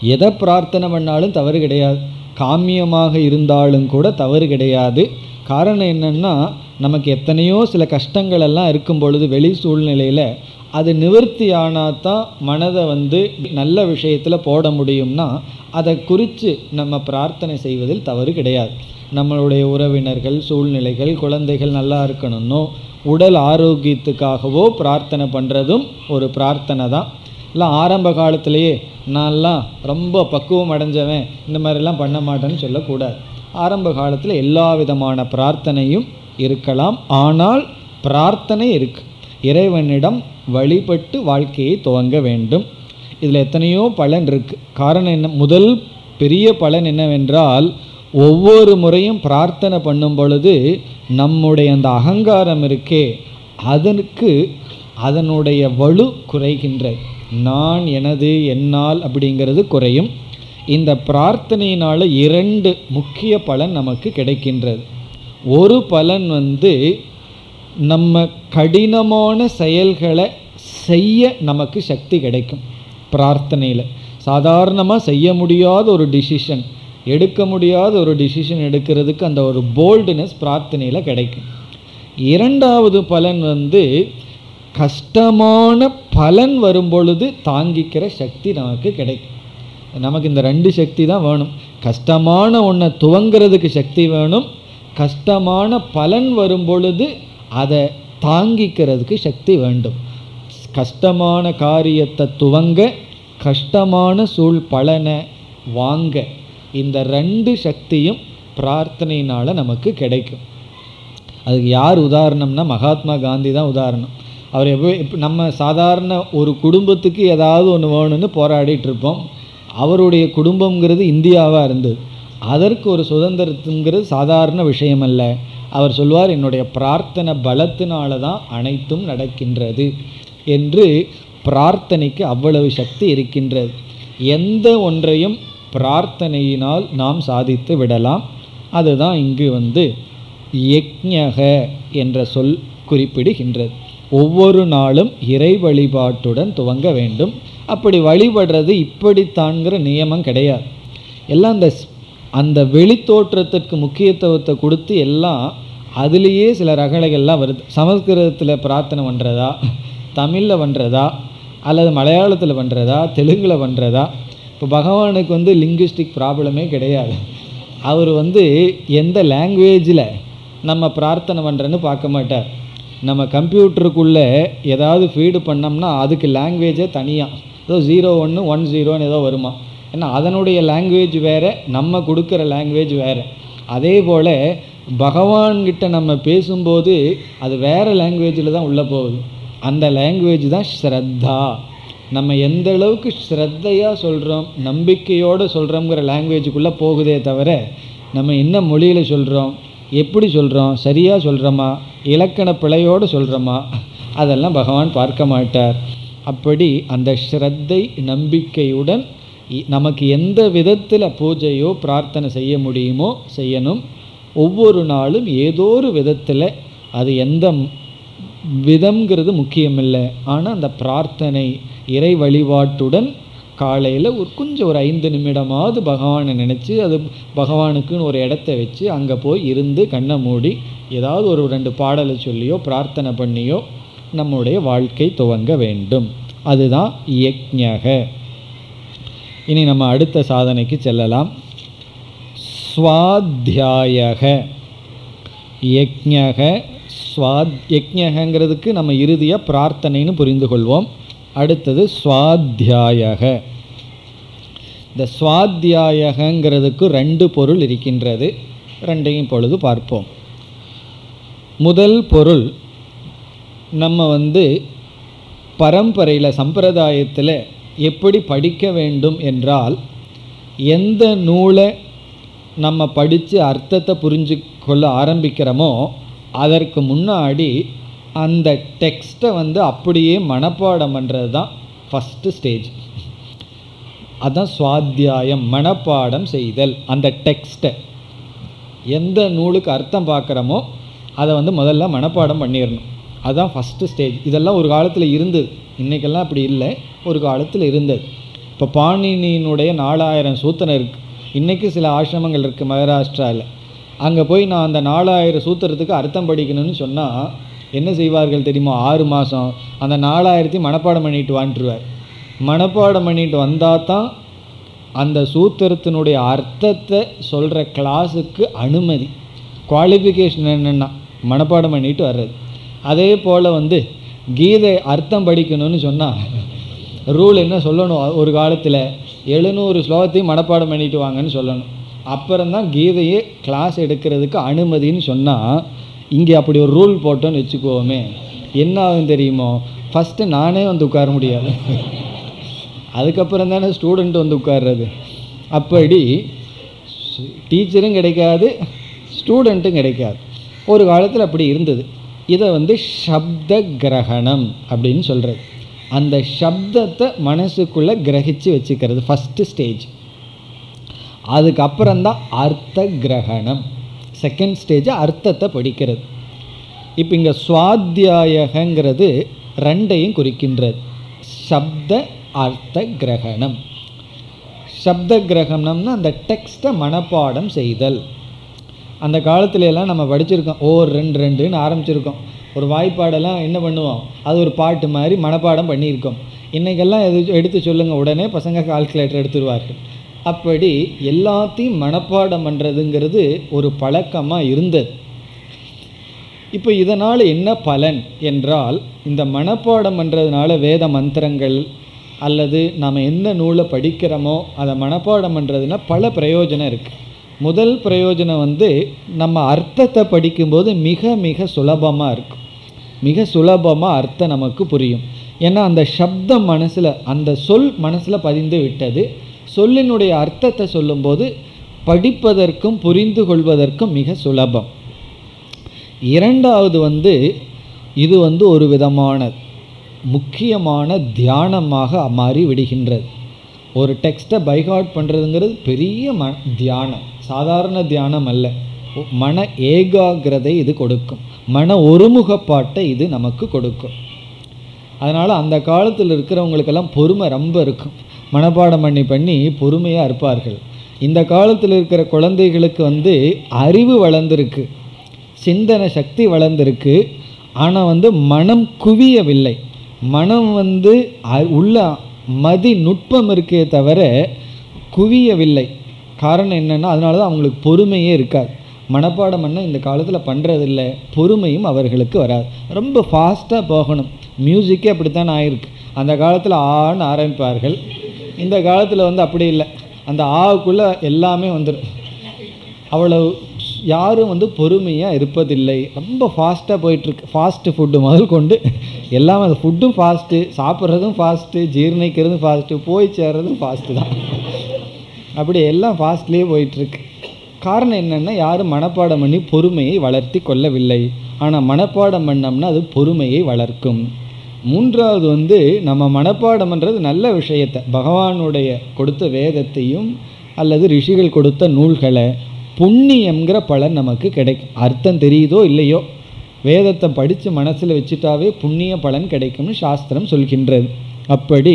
எதை பிரார்த்தனை பண்ணாலும் தவறு கிடையாது காமியமாக இருந்தாலும் கூட தவறு கிடையாது காரணம் என்னென்னா நமக்கு எத்தனையோ சில கஷ்டங்கள் எல்லாம் இருக்கும் பொழுது வெளி சூழ்நிலையில் அது நிவர்த்தி ஆனால் தான் மனதை வந்து நல்ல விஷயத்தில் போட முடியும்னா அதை குறித்து நம்ம பிரார்த்தனை செய்வதில் தவறு கிடையாது நம்மளுடைய உறவினர்கள் சூழ்நிலைகள் குழந்தைகள் நல்லா இருக்கணும்னோ உடல் ஆரோக்கியத்துக்காகவோ பிரார்த்தனை பண்ணுறதும் ஒரு பிரார்த்தனை தான் இல்லை ஆரம்ப காலத்திலேயே நான்லாம் ரொம்ப பக்குவம் அடைஞ்சவன் இந்த மாதிரிலாம் பண்ண மாட்டேன்னு சொல்லக்கூடாது ஆரம்ப காலத்தில் எல்லா விதமான பிரார்த்தனையும் இருக்கலாம் ஆனால் பிரார்த்தனை இருக்கு இறைவனிடம் வழிபட்டு வாழ்க்கையை துவங்க வேண்டும் இதில் எத்தனையோ பலன் இருக்கு காரணம் என்ன முதல் பெரிய பலன் என்னவென்றால் ஒவ்வொரு முறையும் பிரார்த்தனை பண்ணும் பொழுது நம்முடைய அந்த அகங்காரம் இருக்கே அதற்கு அதனுடைய வலு குறைகின்றது நான் எனது என்னால் அப்படிங்கிறது குறையும் இந்த பிரார்த்தனையினால் இரண்டு முக்கிய பலன் நமக்கு கிடைக்கின்றது ஒரு பலன் வந்து நம்ம கடினமான செயல்களை செய்ய நமக்கு சக்தி கிடைக்கும் பிரார்த்தனையில் சாதாரணமாக செய்ய முடியாத ஒரு டிசிஷன் எடுக்க முடியாத ஒரு டிசிஷன் எடுக்கிறதுக்கு அந்த ஒரு போல்டுனஸ் பிரார்த்தனையில் கிடைக்கும் இரண்டாவது பலன் வந்து கஷ்டமான பலன் வரும்பொழுது தாங்கிக்கிற சக்தி நமக்கு கிடைக்கும் நமக்கு இந்த ரெண்டு சக்தி தான் வேணும் கஷ்டமான ஒன்றை துவங்கிறதுக்கு சக்தி வேணும் கஷ்டமான பலன் வரும் பொழுது அதை தாங்கிக்கிறதுக்கு சக்தி வேண்டும் கஷ்டமான காரியத்தை துவங்க கஷ்டமான சூழ் பலனை வாங்க இந்த ரெண்டு சக்தியும் பிரார்த்தனையினால் நமக்கு கிடைக்கும் அதுக்கு யார் உதாரணம்னா மகாத்மா காந்தி தான் உதாரணம் அவர் எப்போ இப்போ நம்ம சாதாரண ஒரு குடும்பத்துக்கு ஏதாவது ஒன்று வேணும்னு போராடிட்டு இருப்போம் அவருடைய குடும்பங்கிறது இந்தியாவாக இருந்தது அதற்கு ஒரு சுதந்திரத்துங்கிறது சாதாரண விஷயம் அல்ல அவர் சொல்வார் என்னுடைய பிரார்த்தனை பலத்தினால தான் அனைத்தும் நடக்கின்றது என்று பிரார்த்தனைக்கு அவ்வளவு சக்தி இருக்கின்றது எந்த ஒன்றையும் பிரார்த்தனையினால் நாம் சாதித்து விடலாம் அதுதான் இங்கு வந்து யக்ஞக என்ற சொல் குறிப்பிடுகின்றது ஒவ்வொரு நாளும் இறை வழிபாட்டுடன் துவங்க வேண்டும் அப்படி வழிபடுறது இப்படித்தான்கிற நியமம் கிடையாது எல்லாம் அந்த ஸ்- அந்த வெளித்தோற்றத்திற்கு முக்கியத்துவத்தை கொடுத்து எல்லாம் அதுலேயே சில ரகளைகள்லாம் வருது சமஸ்கிருதத்தில் பிரார்த்தனை பண்ணுறதா தமிழில் பண்ணுறதா அல்லது மலையாளத்தில் பண்ணுறதா தெலுங்கில் பண்ணுறதா இப்போ பகவானுக்கு வந்து லிங்குஸ்டிக் ப்ராப்ளமே கிடையாது அவர் வந்து எந்த லாங்குவேஜில் நம்ம பிரார்த்தனை பண்ணுறேன்னு பார்க்க மாட்டார் நம்ம கம்ப்யூட்டருக்குள்ளே ஏதாவது ஃபீடு பண்ணோம்னா அதுக்கு லாங்குவேஜே தனியாக ஏதோ ஜீரோ ஒன்று ஒன் ஜீரோன்னு ஏதோ வருமா ஏன்னா அதனுடைய லாங்குவேஜ் வேறு நம்ம கொடுக்குற லாங்குவேஜ் வேறு அதே போல் பகவான்கிட்ட நம்ம பேசும்போது அது வேறு லாங்குவேஜில் தான் உள்ளே போகுது அந்த லாங்குவேஜ் தான் ஸ்ரத்தா நம்ம எந்த அளவுக்கு ஸ்ரத்தையாக சொல்கிறோம் நம்பிக்கையோடு சொல்கிறோங்கிற லாங்குவேஜுக்குள்ளே போகுதே தவிர நம்ம என்ன மொழியில் சொல்கிறோம் எப்படி சொல்கிறோம் சரியாக சொல்கிறோமா இலக்கண பிழையோடு சொல்கிறோமா அதெல்லாம் பகவான் பார்க்க மாட்டார் அப்படி அந்த ஸ்ரத்தை நம்பிக்கையுடன் இ- நமக்கு எந்த விதத்தில் பூஜையோ பிரார்த்தனை செய்ய முடியுமோ செய்யணும் ஒவ்வொரு நாளும் ஏதோ ஒரு விதத்தில் அது எந்த ம்- விதம்ங்கிறது முக்கியமில்லை ஆனால் அந்த பிரார்த்தனை இறை வழிபாட்டுடன் காலையில் ஒரு கொஞ்சம் ஒரு ஐந்து நிமிடமாவது பகவானை நினச்சி அது பகவானுக்குன்னு ஒரு இடத்த வச்சு அங்கே போய் இருந்து கண்ணை மூடி ஏதாவது ஒரு ரெண்டு பாடலை சொல்லியோ பிரார்த்தனை பண்ணியோ நம்முடைய வாழ்க்கை துவங்க வேண்டும் அதுதான் யக்ஞக இனி நம்ம அடுத்த சாதனைக்கு செல்லலாம் ஸ்வாத்தியாயக யக்ஞக ஸ்வாத் யக்ஞகங்கிறதுக்கு நம்ம இறுதியாக பிரார்த்தனைன்னு புரிந்து கொள்வோம் அடுத்தது ஸ்வாத்தியாயக இந்த ஸ்வாத்தியாயகங்கிறதுக்கு ரெண்டு பொருள் இருக்கின்றது ரெண்டையும் பொழுது பார்ப்போம் முதல் பொருள் நம்ம வந்து பரம்பரையில் சம்பிரதாயத்தில் எப்படி படிக்க வேண்டும் என்றால் எந்த நூலை நம்ம படித்து அர்த்தத்தை புரிஞ்சு கொள்ள ஆரம்பிக்கிறோமோ அதற்கு முன்னாடி அந்த டெக்ஸ்ட்டை வந்து அப்படியே மனப்பாடம் பண்ணுறது தான் ஃபஸ்ட்டு ஸ்டேஜ் அதான் சுவாத்தியாயம் மனப்பாடம் செய்தல் அந்த டெக்ஸ்ட்டை எந்த நூலுக்கு அர்த்தம் பார்க்குறோமோ அதை வந்து முதல்ல மனப்பாடம் பண்ணிடணும் அதுதான் ஃபஸ்ட்டு ஸ்டேஜ் இதெல்லாம் ஒரு காலத்தில் இருந்தது இன்றைக்கெல்லாம் அப்படி இல்லை ஒரு காலத்தில் இருந்தது இப்போ பாணினியினுடைய நாலாயிரம் சூத்திரம் இருக்குது இன்றைக்கி சில ஆசிரமங்கள் இருக்குது மகாராஷ்டிராவில் அங்கே போய் நான் அந்த நாலாயிரம் சூத்திரத்துக்கு அர்த்தம் படிக்கணும்னு சொன்னால் என்ன செய்வார்கள் தெரியுமா ஆறு மாதம் அந்த நாலாயிரத்தி மனப்பாடம் பண்ணிட்டு வான்ட்டுருவார் மனப்பாடம் பண்ணிட்டு வந்தால் தான் அந்த சூத்திரத்தினுடைய அர்த்தத்தை சொல்கிற கிளாஸுக்கு அனுமதி குவாலிஃபிகேஷன் என்னென்னா மனப்பாடம் பண்ணிட்டு வர்றது அதே போல் வந்து கீதை அர்த்தம் படிக்கணும்னு சொன்னால் ரூல் என்ன சொல்லணும் ஒரு காலத்தில் எழுநூறு ஸ்லோகத்தையும் மனப்பாடம் பண்ணிட்டு வாங்கன்னு சொல்லணும் அப்புறம்தான் கீதையே கிளாஸ் எடுக்கிறதுக்கு அனுமதின்னு சொன்னால் இங்கே அப்படி ஒரு ரூல் போட்டோன்னு வச்சுக்குவோமே என்ன ஆகும் தெரியுமோ ஃபஸ்ட்டு நானே வந்து உட்கார முடியாது அதுக்கப்புறம் தானே ஸ்டூடெண்ட் வந்து உட்கார்றது அப்படி டீச்சரும் கிடைக்காது ஸ்டூடெண்ட்டும் கிடைக்காது ஒரு காலத்தில் அப்படி இருந்தது இதை வந்து சப்த கிரகணம் அப்படின்னு சொல்கிறது அந்த சப்தத்தை மனசுக்குள்ளே கிரகிச்சு வச்சுக்கிறது ஃபஸ்ட்டு ஸ்டேஜ் அதுக்கப்புறம்தான் அர்த்த கிரகணம் செகண்ட் ஸ்டேஜ் அர்த்தத்தை படிக்கிறது இப்போ இங்கே சுவாத்தியாயகங்கிறது ரெண்டையும் குறிக்கின்றது சப்த அர்த்த கிரகணம் சப்த கிரகணம்னா அந்த டெக்ஸ்ட்டை மனப்பாடம் செய்தல் அந்த காலத்துல எல்லாம் நம்ம படிச்சிருக்கோம் ஓ ரெண்டு ரெண்டுன்னு ஆரம்பிச்சிருக்கோம் ஒரு வாய்ப்பாடெல்லாம் என்ன பண்ணுவோம் அது ஒரு பாட்டு மாதிரி மனப்பாடம் பண்ணியிருக்கோம் இன்றைக்கெல்லாம் எது எடுத்து சொல்லுங்கள் உடனே பசங்க கால்குலேட்டர் எடுத்துருவார்கள் அப்படி எல்லாத்தையும் மனப்பாடம் பண்ணுறதுங்கிறது ஒரு பழக்கமாக இருந்தது இப்போ இதனால் என்ன பலன் என்றால் இந்த மனப்பாடம் பண்ணுறதுனால வேத மந்திரங்கள் அல்லது நாம் என்ன நூலை படிக்கிறோமோ அதை மனப்பாடம் பண்ணுறதுனா பல பிரயோஜனம் இருக்குது முதல் பிரயோஜனம் வந்து நம்ம அர்த்தத்தை படிக்கும்போது மிக மிக சுலபமாக இருக்கும் மிக சுலபமாக அர்த்தம் நமக்கு புரியும் ஏன்னா அந்த சப்தம் மனசில் அந்த சொல் மனசில் பதிந்து விட்டது சொல்லினுடைய அர்த்தத்தை சொல்லும்போது படிப்பதற்கும் புரிந்து கொள்வதற்கும் மிக சுலபம் இரண்டாவது வந்து இது வந்து ஒரு விதமான முக்கியமான தியானமாக மாறி விடுகின்றது ஒரு டெக்ஸ்ட்டை பைகாட் பண்ணுறதுங்கிறது பெரிய ம தியானம் சாதாரண தியானம் அல்ல மன ஏகாகிரதை இது கொடுக்கும் மன ஒருமுகப்பாட்டை இது நமக்கு கொடுக்கும் அதனால் அந்த காலத்தில் இருக்கிறவங்களுக்கெல்லாம் பொறுமை ரொம்ப இருக்கும் மனப்பாடம் பண்ணி பண்ணி பொறுமையாக இருப்பார்கள் இந்த காலத்தில் இருக்கிற குழந்தைகளுக்கு வந்து அறிவு வளர்ந்துருக்கு சிந்தனை சக்தி வளர்ந்துருக்கு ஆனால் வந்து மனம் குவியவில்லை மனம் வந்து அ- உள்ள மதி நுட்பம் இருக்கே தவிர குவியவில்லை காரணம் என்னென்னா அதனால தான் அவங்களுக்கு பொறுமையே இருக்காது மனப்பாடம் பண்ண இந்த காலத்தில் பண்ணுறதில்ல பொறுமையும் அவர்களுக்கு வராது ரொம்ப ஃபாஸ்ட்டாக போகணும் மியூசிக்கே அப்படித்தான் ஆயிருக்கு அந்த காலத்தில் ஆன்னு ஆரம்பிப்பார்கள் இந்த காலத்தில் வந்து அப்படி இல்லை அந்த ஆவுக்குள்ளே எல்லாமே வந்துடும் அவ்வளவு யாரும் வந்து பொறுமையாக இருப்பதில்லை ரொம்ப ஃபாஸ்ட்டாக போயிட்டுருக்கு ஃபாஸ்ட்டு ஃபுட்டு முதல் கொண்டு எல்லாமே அந்த ஃபுட்டும் ஃபாஸ்ட்டு சாப்பிட்றதும் ஃபாஸ்ட்டு ஜீரணிக்கிறதும் ஃபாஸ்ட்டு போய் சேர்றதும் ஃபாஸ்ட்டு தான் அப்படி எல்லாம் ஃபாஸ்ட்லேயே போயிட்டுருக்கு காரணம் என்னென்னா யாரும் மனப்பாடம் பண்ணி பொறுமையை வளர்த்தி கொள்ளவில்லை ஆனால் மனப்பாடம் பண்ணோம்னா அது பொறுமையை வளர்க்கும் மூன்றாவது வந்து நம்ம மனப்பாடம் பண்ணுறது நல்ல விஷயத்தை பகவானுடைய கொடுத்த வேதத்தையும் அல்லது ரிஷிகள் கொடுத்த நூல்களை புண்ணியம்ங்கிற பலன் நமக்கு கிடைக்கும் அர்த்தம் தெரியுதோ இல்லையோ வேதத்தை படித்து மனசில் வச்சுட்டாவே புண்ணிய பலன் கிடைக்கும்னு சாஸ்திரம் சொல்கின்றது அப்படி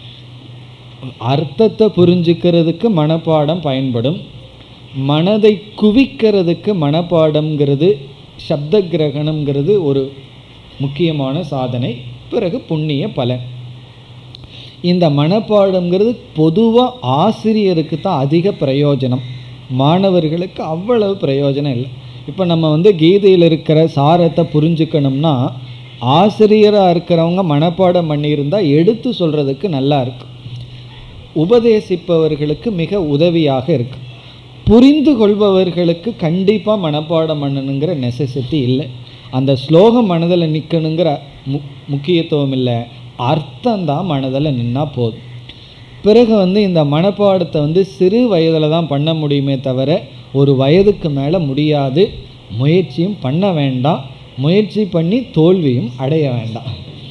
அர்த்தத்தை புரிஞ்சுக்கிறதுக்கு மனப்பாடம் பயன்படும் மனதை குவிக்கிறதுக்கு மனப்பாடம்ங்கிறது சப்த கிரகணம்ங்கிறது ஒரு முக்கியமான சாதனை பிறகு புண்ணிய பலன் இந்த மனப்பாடம்ங்கிறது பொதுவாக ஆசிரியருக்கு தான் அதிக பிரயோஜனம் மாணவர்களுக்கு அவ்வளவு பிரயோஜனம் இல்லை இப்போ நம்ம வந்து கீதையில் இருக்கிற சாரத்தை புரிஞ்சுக்கணும்னா ஆசிரியராக இருக்கிறவங்க மனப்பாடம் பண்ணியிருந்தா எடுத்து சொல்கிறதுக்கு நல்லா இருக்கும் உபதேசிப்பவர்களுக்கு மிக உதவியாக இருக்கு புரிந்து கொள்பவர்களுக்கு கண்டிப்பாக மனப்பாடம் பண்ணணுங்கிற நெசசிட்டி இல்லை அந்த ஸ்லோகம் மனதில் நிற்கணுங்கிற மு முக்கியத்துவம் இல்லை அர்த்தம்தான் மனதில் நின்னா போதும் பிறகு வந்து இந்த மனப்பாடத்தை வந்து சிறு வயதில் தான் பண்ண முடியுமே தவிர ஒரு வயதுக்கு மேலே முடியாது முயற்சியும் பண்ண வேண்டாம் முயற்சி பண்ணி தோல்வியும் அடைய வேண்டாம்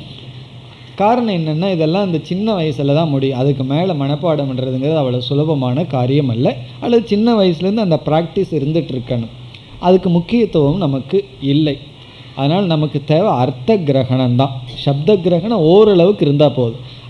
காரணம் என்னென்னா இதெல்லாம் இந்த சின்ன வயசில் தான் முடியும் அதுக்கு மேலே மனப்பாடம் பண்ணுறதுங்கிறது அவ்வளோ சுலபமான காரியம் அல்ல அல்லது சின்ன வயசுலேருந்து அந்த ப்ராக்டிஸ் இருந்துட்டு இருக்கணும் அதுக்கு முக்கியத்துவம் நமக்கு இல்லை அதனால் நமக்கு தேவை அர்த்த கிரகணம் தான் சப்த கிரகணம் ஓரளவுக்கு இருந்தால் போதும்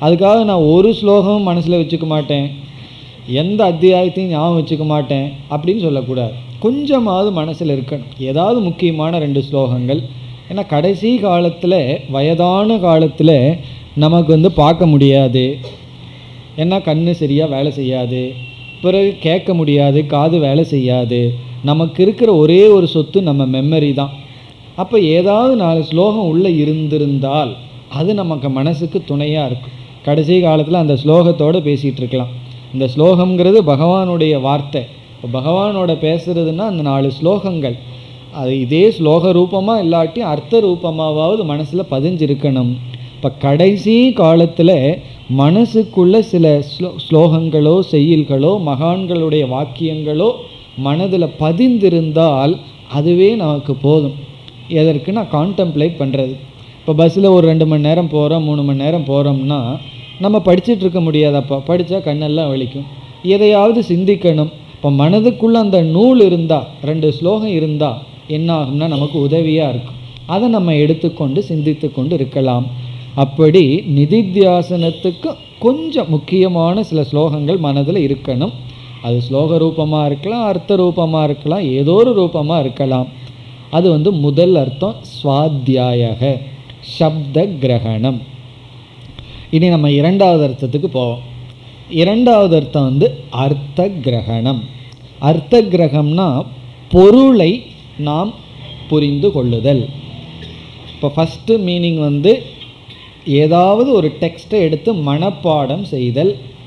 அதுக்காக நான் ஒரு ஸ்லோகமும் மனசில் வச்சுக்க மாட்டேன் எந்த அத்தியாயத்தையும் ஞாபகம் வச்சுக்க மாட்டேன் அப்படின்னு சொல்லக்கூடாது கொஞ்சமாவது மனசில் இருக்கணும் ஏதாவது முக்கியமான ரெண்டு ஸ்லோகங்கள் ஏன்னா கடைசி காலத்தில் வயதான காலத்தில் நமக்கு வந்து பார்க்க முடியாது ஏன்னா கண்ணு சரியாக வேலை செய்யாது பிறகு கேட்க முடியாது காது வேலை செய்யாது நமக்கு இருக்கிற ஒரே ஒரு சொத்து நம்ம மெமரி தான் அப்போ ஏதாவது நாலு ஸ்லோகம் உள்ளே இருந்திருந்தால் அது நமக்கு மனசுக்கு துணையாக இருக்கும் கடைசி காலத்தில் அந்த ஸ்லோகத்தோடு பேசிகிட்டு இருக்கலாம் இந்த ஸ்லோகம்ங்கிறது பகவானுடைய வார்த்தை இப்போ பகவானோட பேசுறதுன்னா அந்த நாலு ஸ்லோகங்கள் அது இதே ஸ்லோக ரூபமாக இல்லாட்டி அர்த்த ரூபமாவது மனசில் பதிஞ்சிருக்கணும் இப்போ கடைசி காலத்தில் மனசுக்குள்ள சில ஸ்லோ ஸ்லோகங்களோ செய்யுள்களோ மகான்களுடைய வாக்கியங்களோ மனதில் பதிந்திருந்தால் அதுவே நமக்கு போதும் எதற்கு நான் கான்டம்ப்ளேட் பண்ணுறது இப்போ பஸ்ஸில் ஒரு ரெண்டு மணி நேரம் போகிறோம் மூணு மணி நேரம் போகிறோம்னா நம்ம படிச்சுட்டு இருக்க முடியாதப்பா படித்தா கண்ணெல்லாம் வலிக்கும் எதையாவது சிந்திக்கணும் இப்போ மனதுக்குள்ளே அந்த நூல் இருந்தால் ரெண்டு ஸ்லோகம் இருந்தால் என்ன ஆகும்னா நமக்கு உதவியாக இருக்கும் அதை நம்ம எடுத்துக்கொண்டு சிந்தித்து கொண்டு இருக்கலாம் அப்படி நிதித்தியாசனத்துக்கு கொஞ்சம் முக்கியமான சில ஸ்லோகங்கள் மனதில் இருக்கணும் அது ஸ்லோக ரூபமாக இருக்கலாம் அர்த்த ரூபமாக இருக்கலாம் ஏதோ ஒரு ரூபமாக இருக்கலாம் அது வந்து முதல் அர்த்தம் ஸ்வாத்தியாயக சப்த கிரகணம் இனி நம்ம இரண்டாவது அர்த்தத்துக்கு போவோம் இரண்டாவது அர்த்தம் வந்து அர்த்த கிரகணம் அர்த்த கிரகம்னா பொருளை நாம் புரிந்து கொள்ளுதல் இப்போ ஃபஸ்ட்டு மீனிங் வந்து ஏதாவது ஒரு டெக்ஸ்ட்டை எடுத்து மனப்பாடம் செய்தல்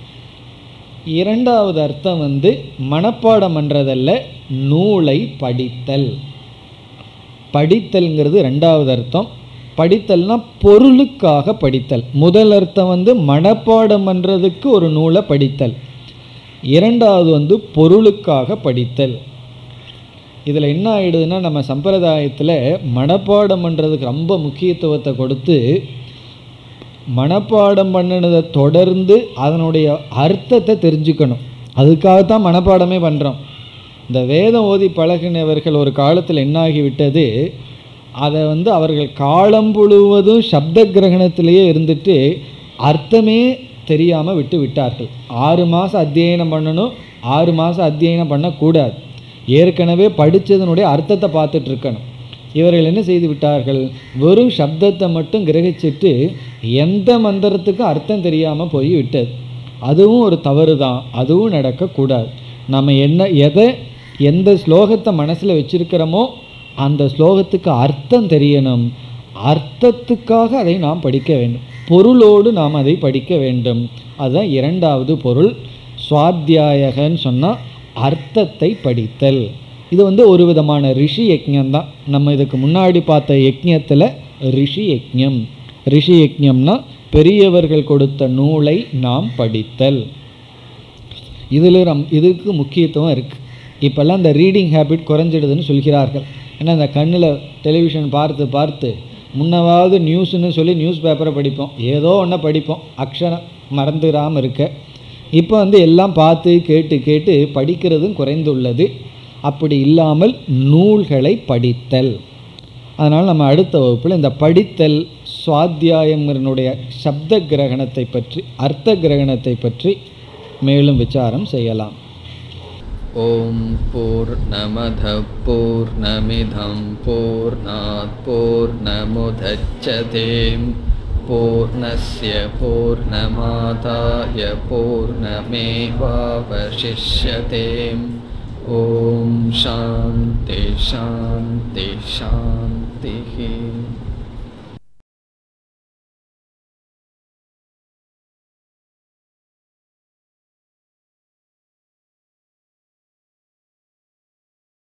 இரண்டாவது அர்த்தம் வந்து மனப்பாடம் பண்ணுறதல்ல நூலை படித்தல் படித்தல்ங்கிறது ரெண்டாவது அர்த்தம் படித்தல்னா பொருளுக்காக படித்தல் முதல் அர்த்தம் வந்து மனப்பாடம் பண்ணுறதுக்கு ஒரு நூலை படித்தல் இரண்டாவது வந்து பொருளுக்காக படித்தல் இதில் என்ன ஆயிடுதுன்னா நம்ம சம்பிரதாயத்தில் மனப்பாடம் பண்ணுறதுக்கு ரொம்ப முக்கியத்துவத்தை கொடுத்து மனப்பாடம் பண்ணினதை தொடர்ந்து அதனுடைய அர்த்தத்தை தெரிஞ்சுக்கணும் அதுக்காகத்தான் மனப்பாடமே பண்ணுறோம் இந்த வேதம் ஓதி பழகினவர்கள் ஒரு காலத்தில் என்னாகிவிட்டது அதை வந்து அவர்கள் காலம் முழுவதும் சப்த கிரகணத்திலேயே இருந்துட்டு அர்த்தமே தெரியாமல் விட்டு விட்டார்கள் ஆறு மாதம் அத்தியனம் பண்ணணும் ஆறு மாதம் அத்தியனம் பண்ணக்கூடாது ஏற்கனவே படித்ததனுடைய அர்த்தத்தை பார்த்துட்டு இருக்கணும் இவர்கள் என்ன செய்து விட்டார்கள் வெறும் சப்தத்தை மட்டும் கிரகிச்சிட்டு எந்த மந்திரத்துக்கும் அர்த்தம் தெரியாமல் போய் விட்டது அதுவும் ஒரு தவறு தான் அதுவும் நடக்கக்கூடாது நம்ம என்ன எதை எந்த ஸ்லோகத்தை மனசில் வச்சிருக்கிறோமோ அந்த ஸ்லோகத்துக்கு அர்த்தம் தெரியணும் அர்த்தத்துக்காக அதை நாம் படிக்க வேண்டும் பொருளோடு நாம் அதை படிக்க வேண்டும் அதுதான் இரண்டாவது பொருள் சுவாத்தியாயகன்னு சொன்னால் அர்த்தத்தை படித்தல் இது வந்து ஒரு விதமான ரிஷி யஜ்ஞம் தான் நம்ம இதுக்கு முன்னாடி பார்த்த யஜ்ஞத்தில் ரிஷி யஜ்ஞம் ரிஷி யஜ்ஞம்னா பெரியவர்கள் கொடுத்த நூலை நாம் படித்தல் இதில் ரம் இதுக்கு முக்கியத்துவம் இருக்குது இப்போல்லாம் இந்த ரீடிங் ஹேபிட் குறைஞ்சிடுதுன்னு சொல்கிறார்கள் ஏன்னா இந்த கண்ணில் டெலிவிஷன் பார்த்து பார்த்து முன்னவாவது நியூஸ்னு சொல்லி நியூஸ் பேப்பரை படிப்போம் ஏதோ ஒன்று படிப்போம் அக்ஷரம் மறந்துடாமல் இருக்க இப்போ வந்து எல்லாம் பார்த்து கேட்டு கேட்டு படிக்கிறதும் குறைந்துள்ளது அப்படி இல்லாமல் நூல்களை படித்தல் அதனால் நம்ம அடுத்த வகுப்பில் இந்த படித்தல் சுவாத்தியாயம்னுடைய சப்த கிரகணத்தை பற்றி அர்த்த கிரகணத்தை பற்றி மேலும் விசாரம் செய்யலாம் ॐ पूर्णमधः पूर्णमिधं पूर्णात् पूर्णमुदच्छते पूर्णस्य पूर्णमादाय पूर्णमेवावशिष्यते ॐ शान्ति शान्ति शान्तिः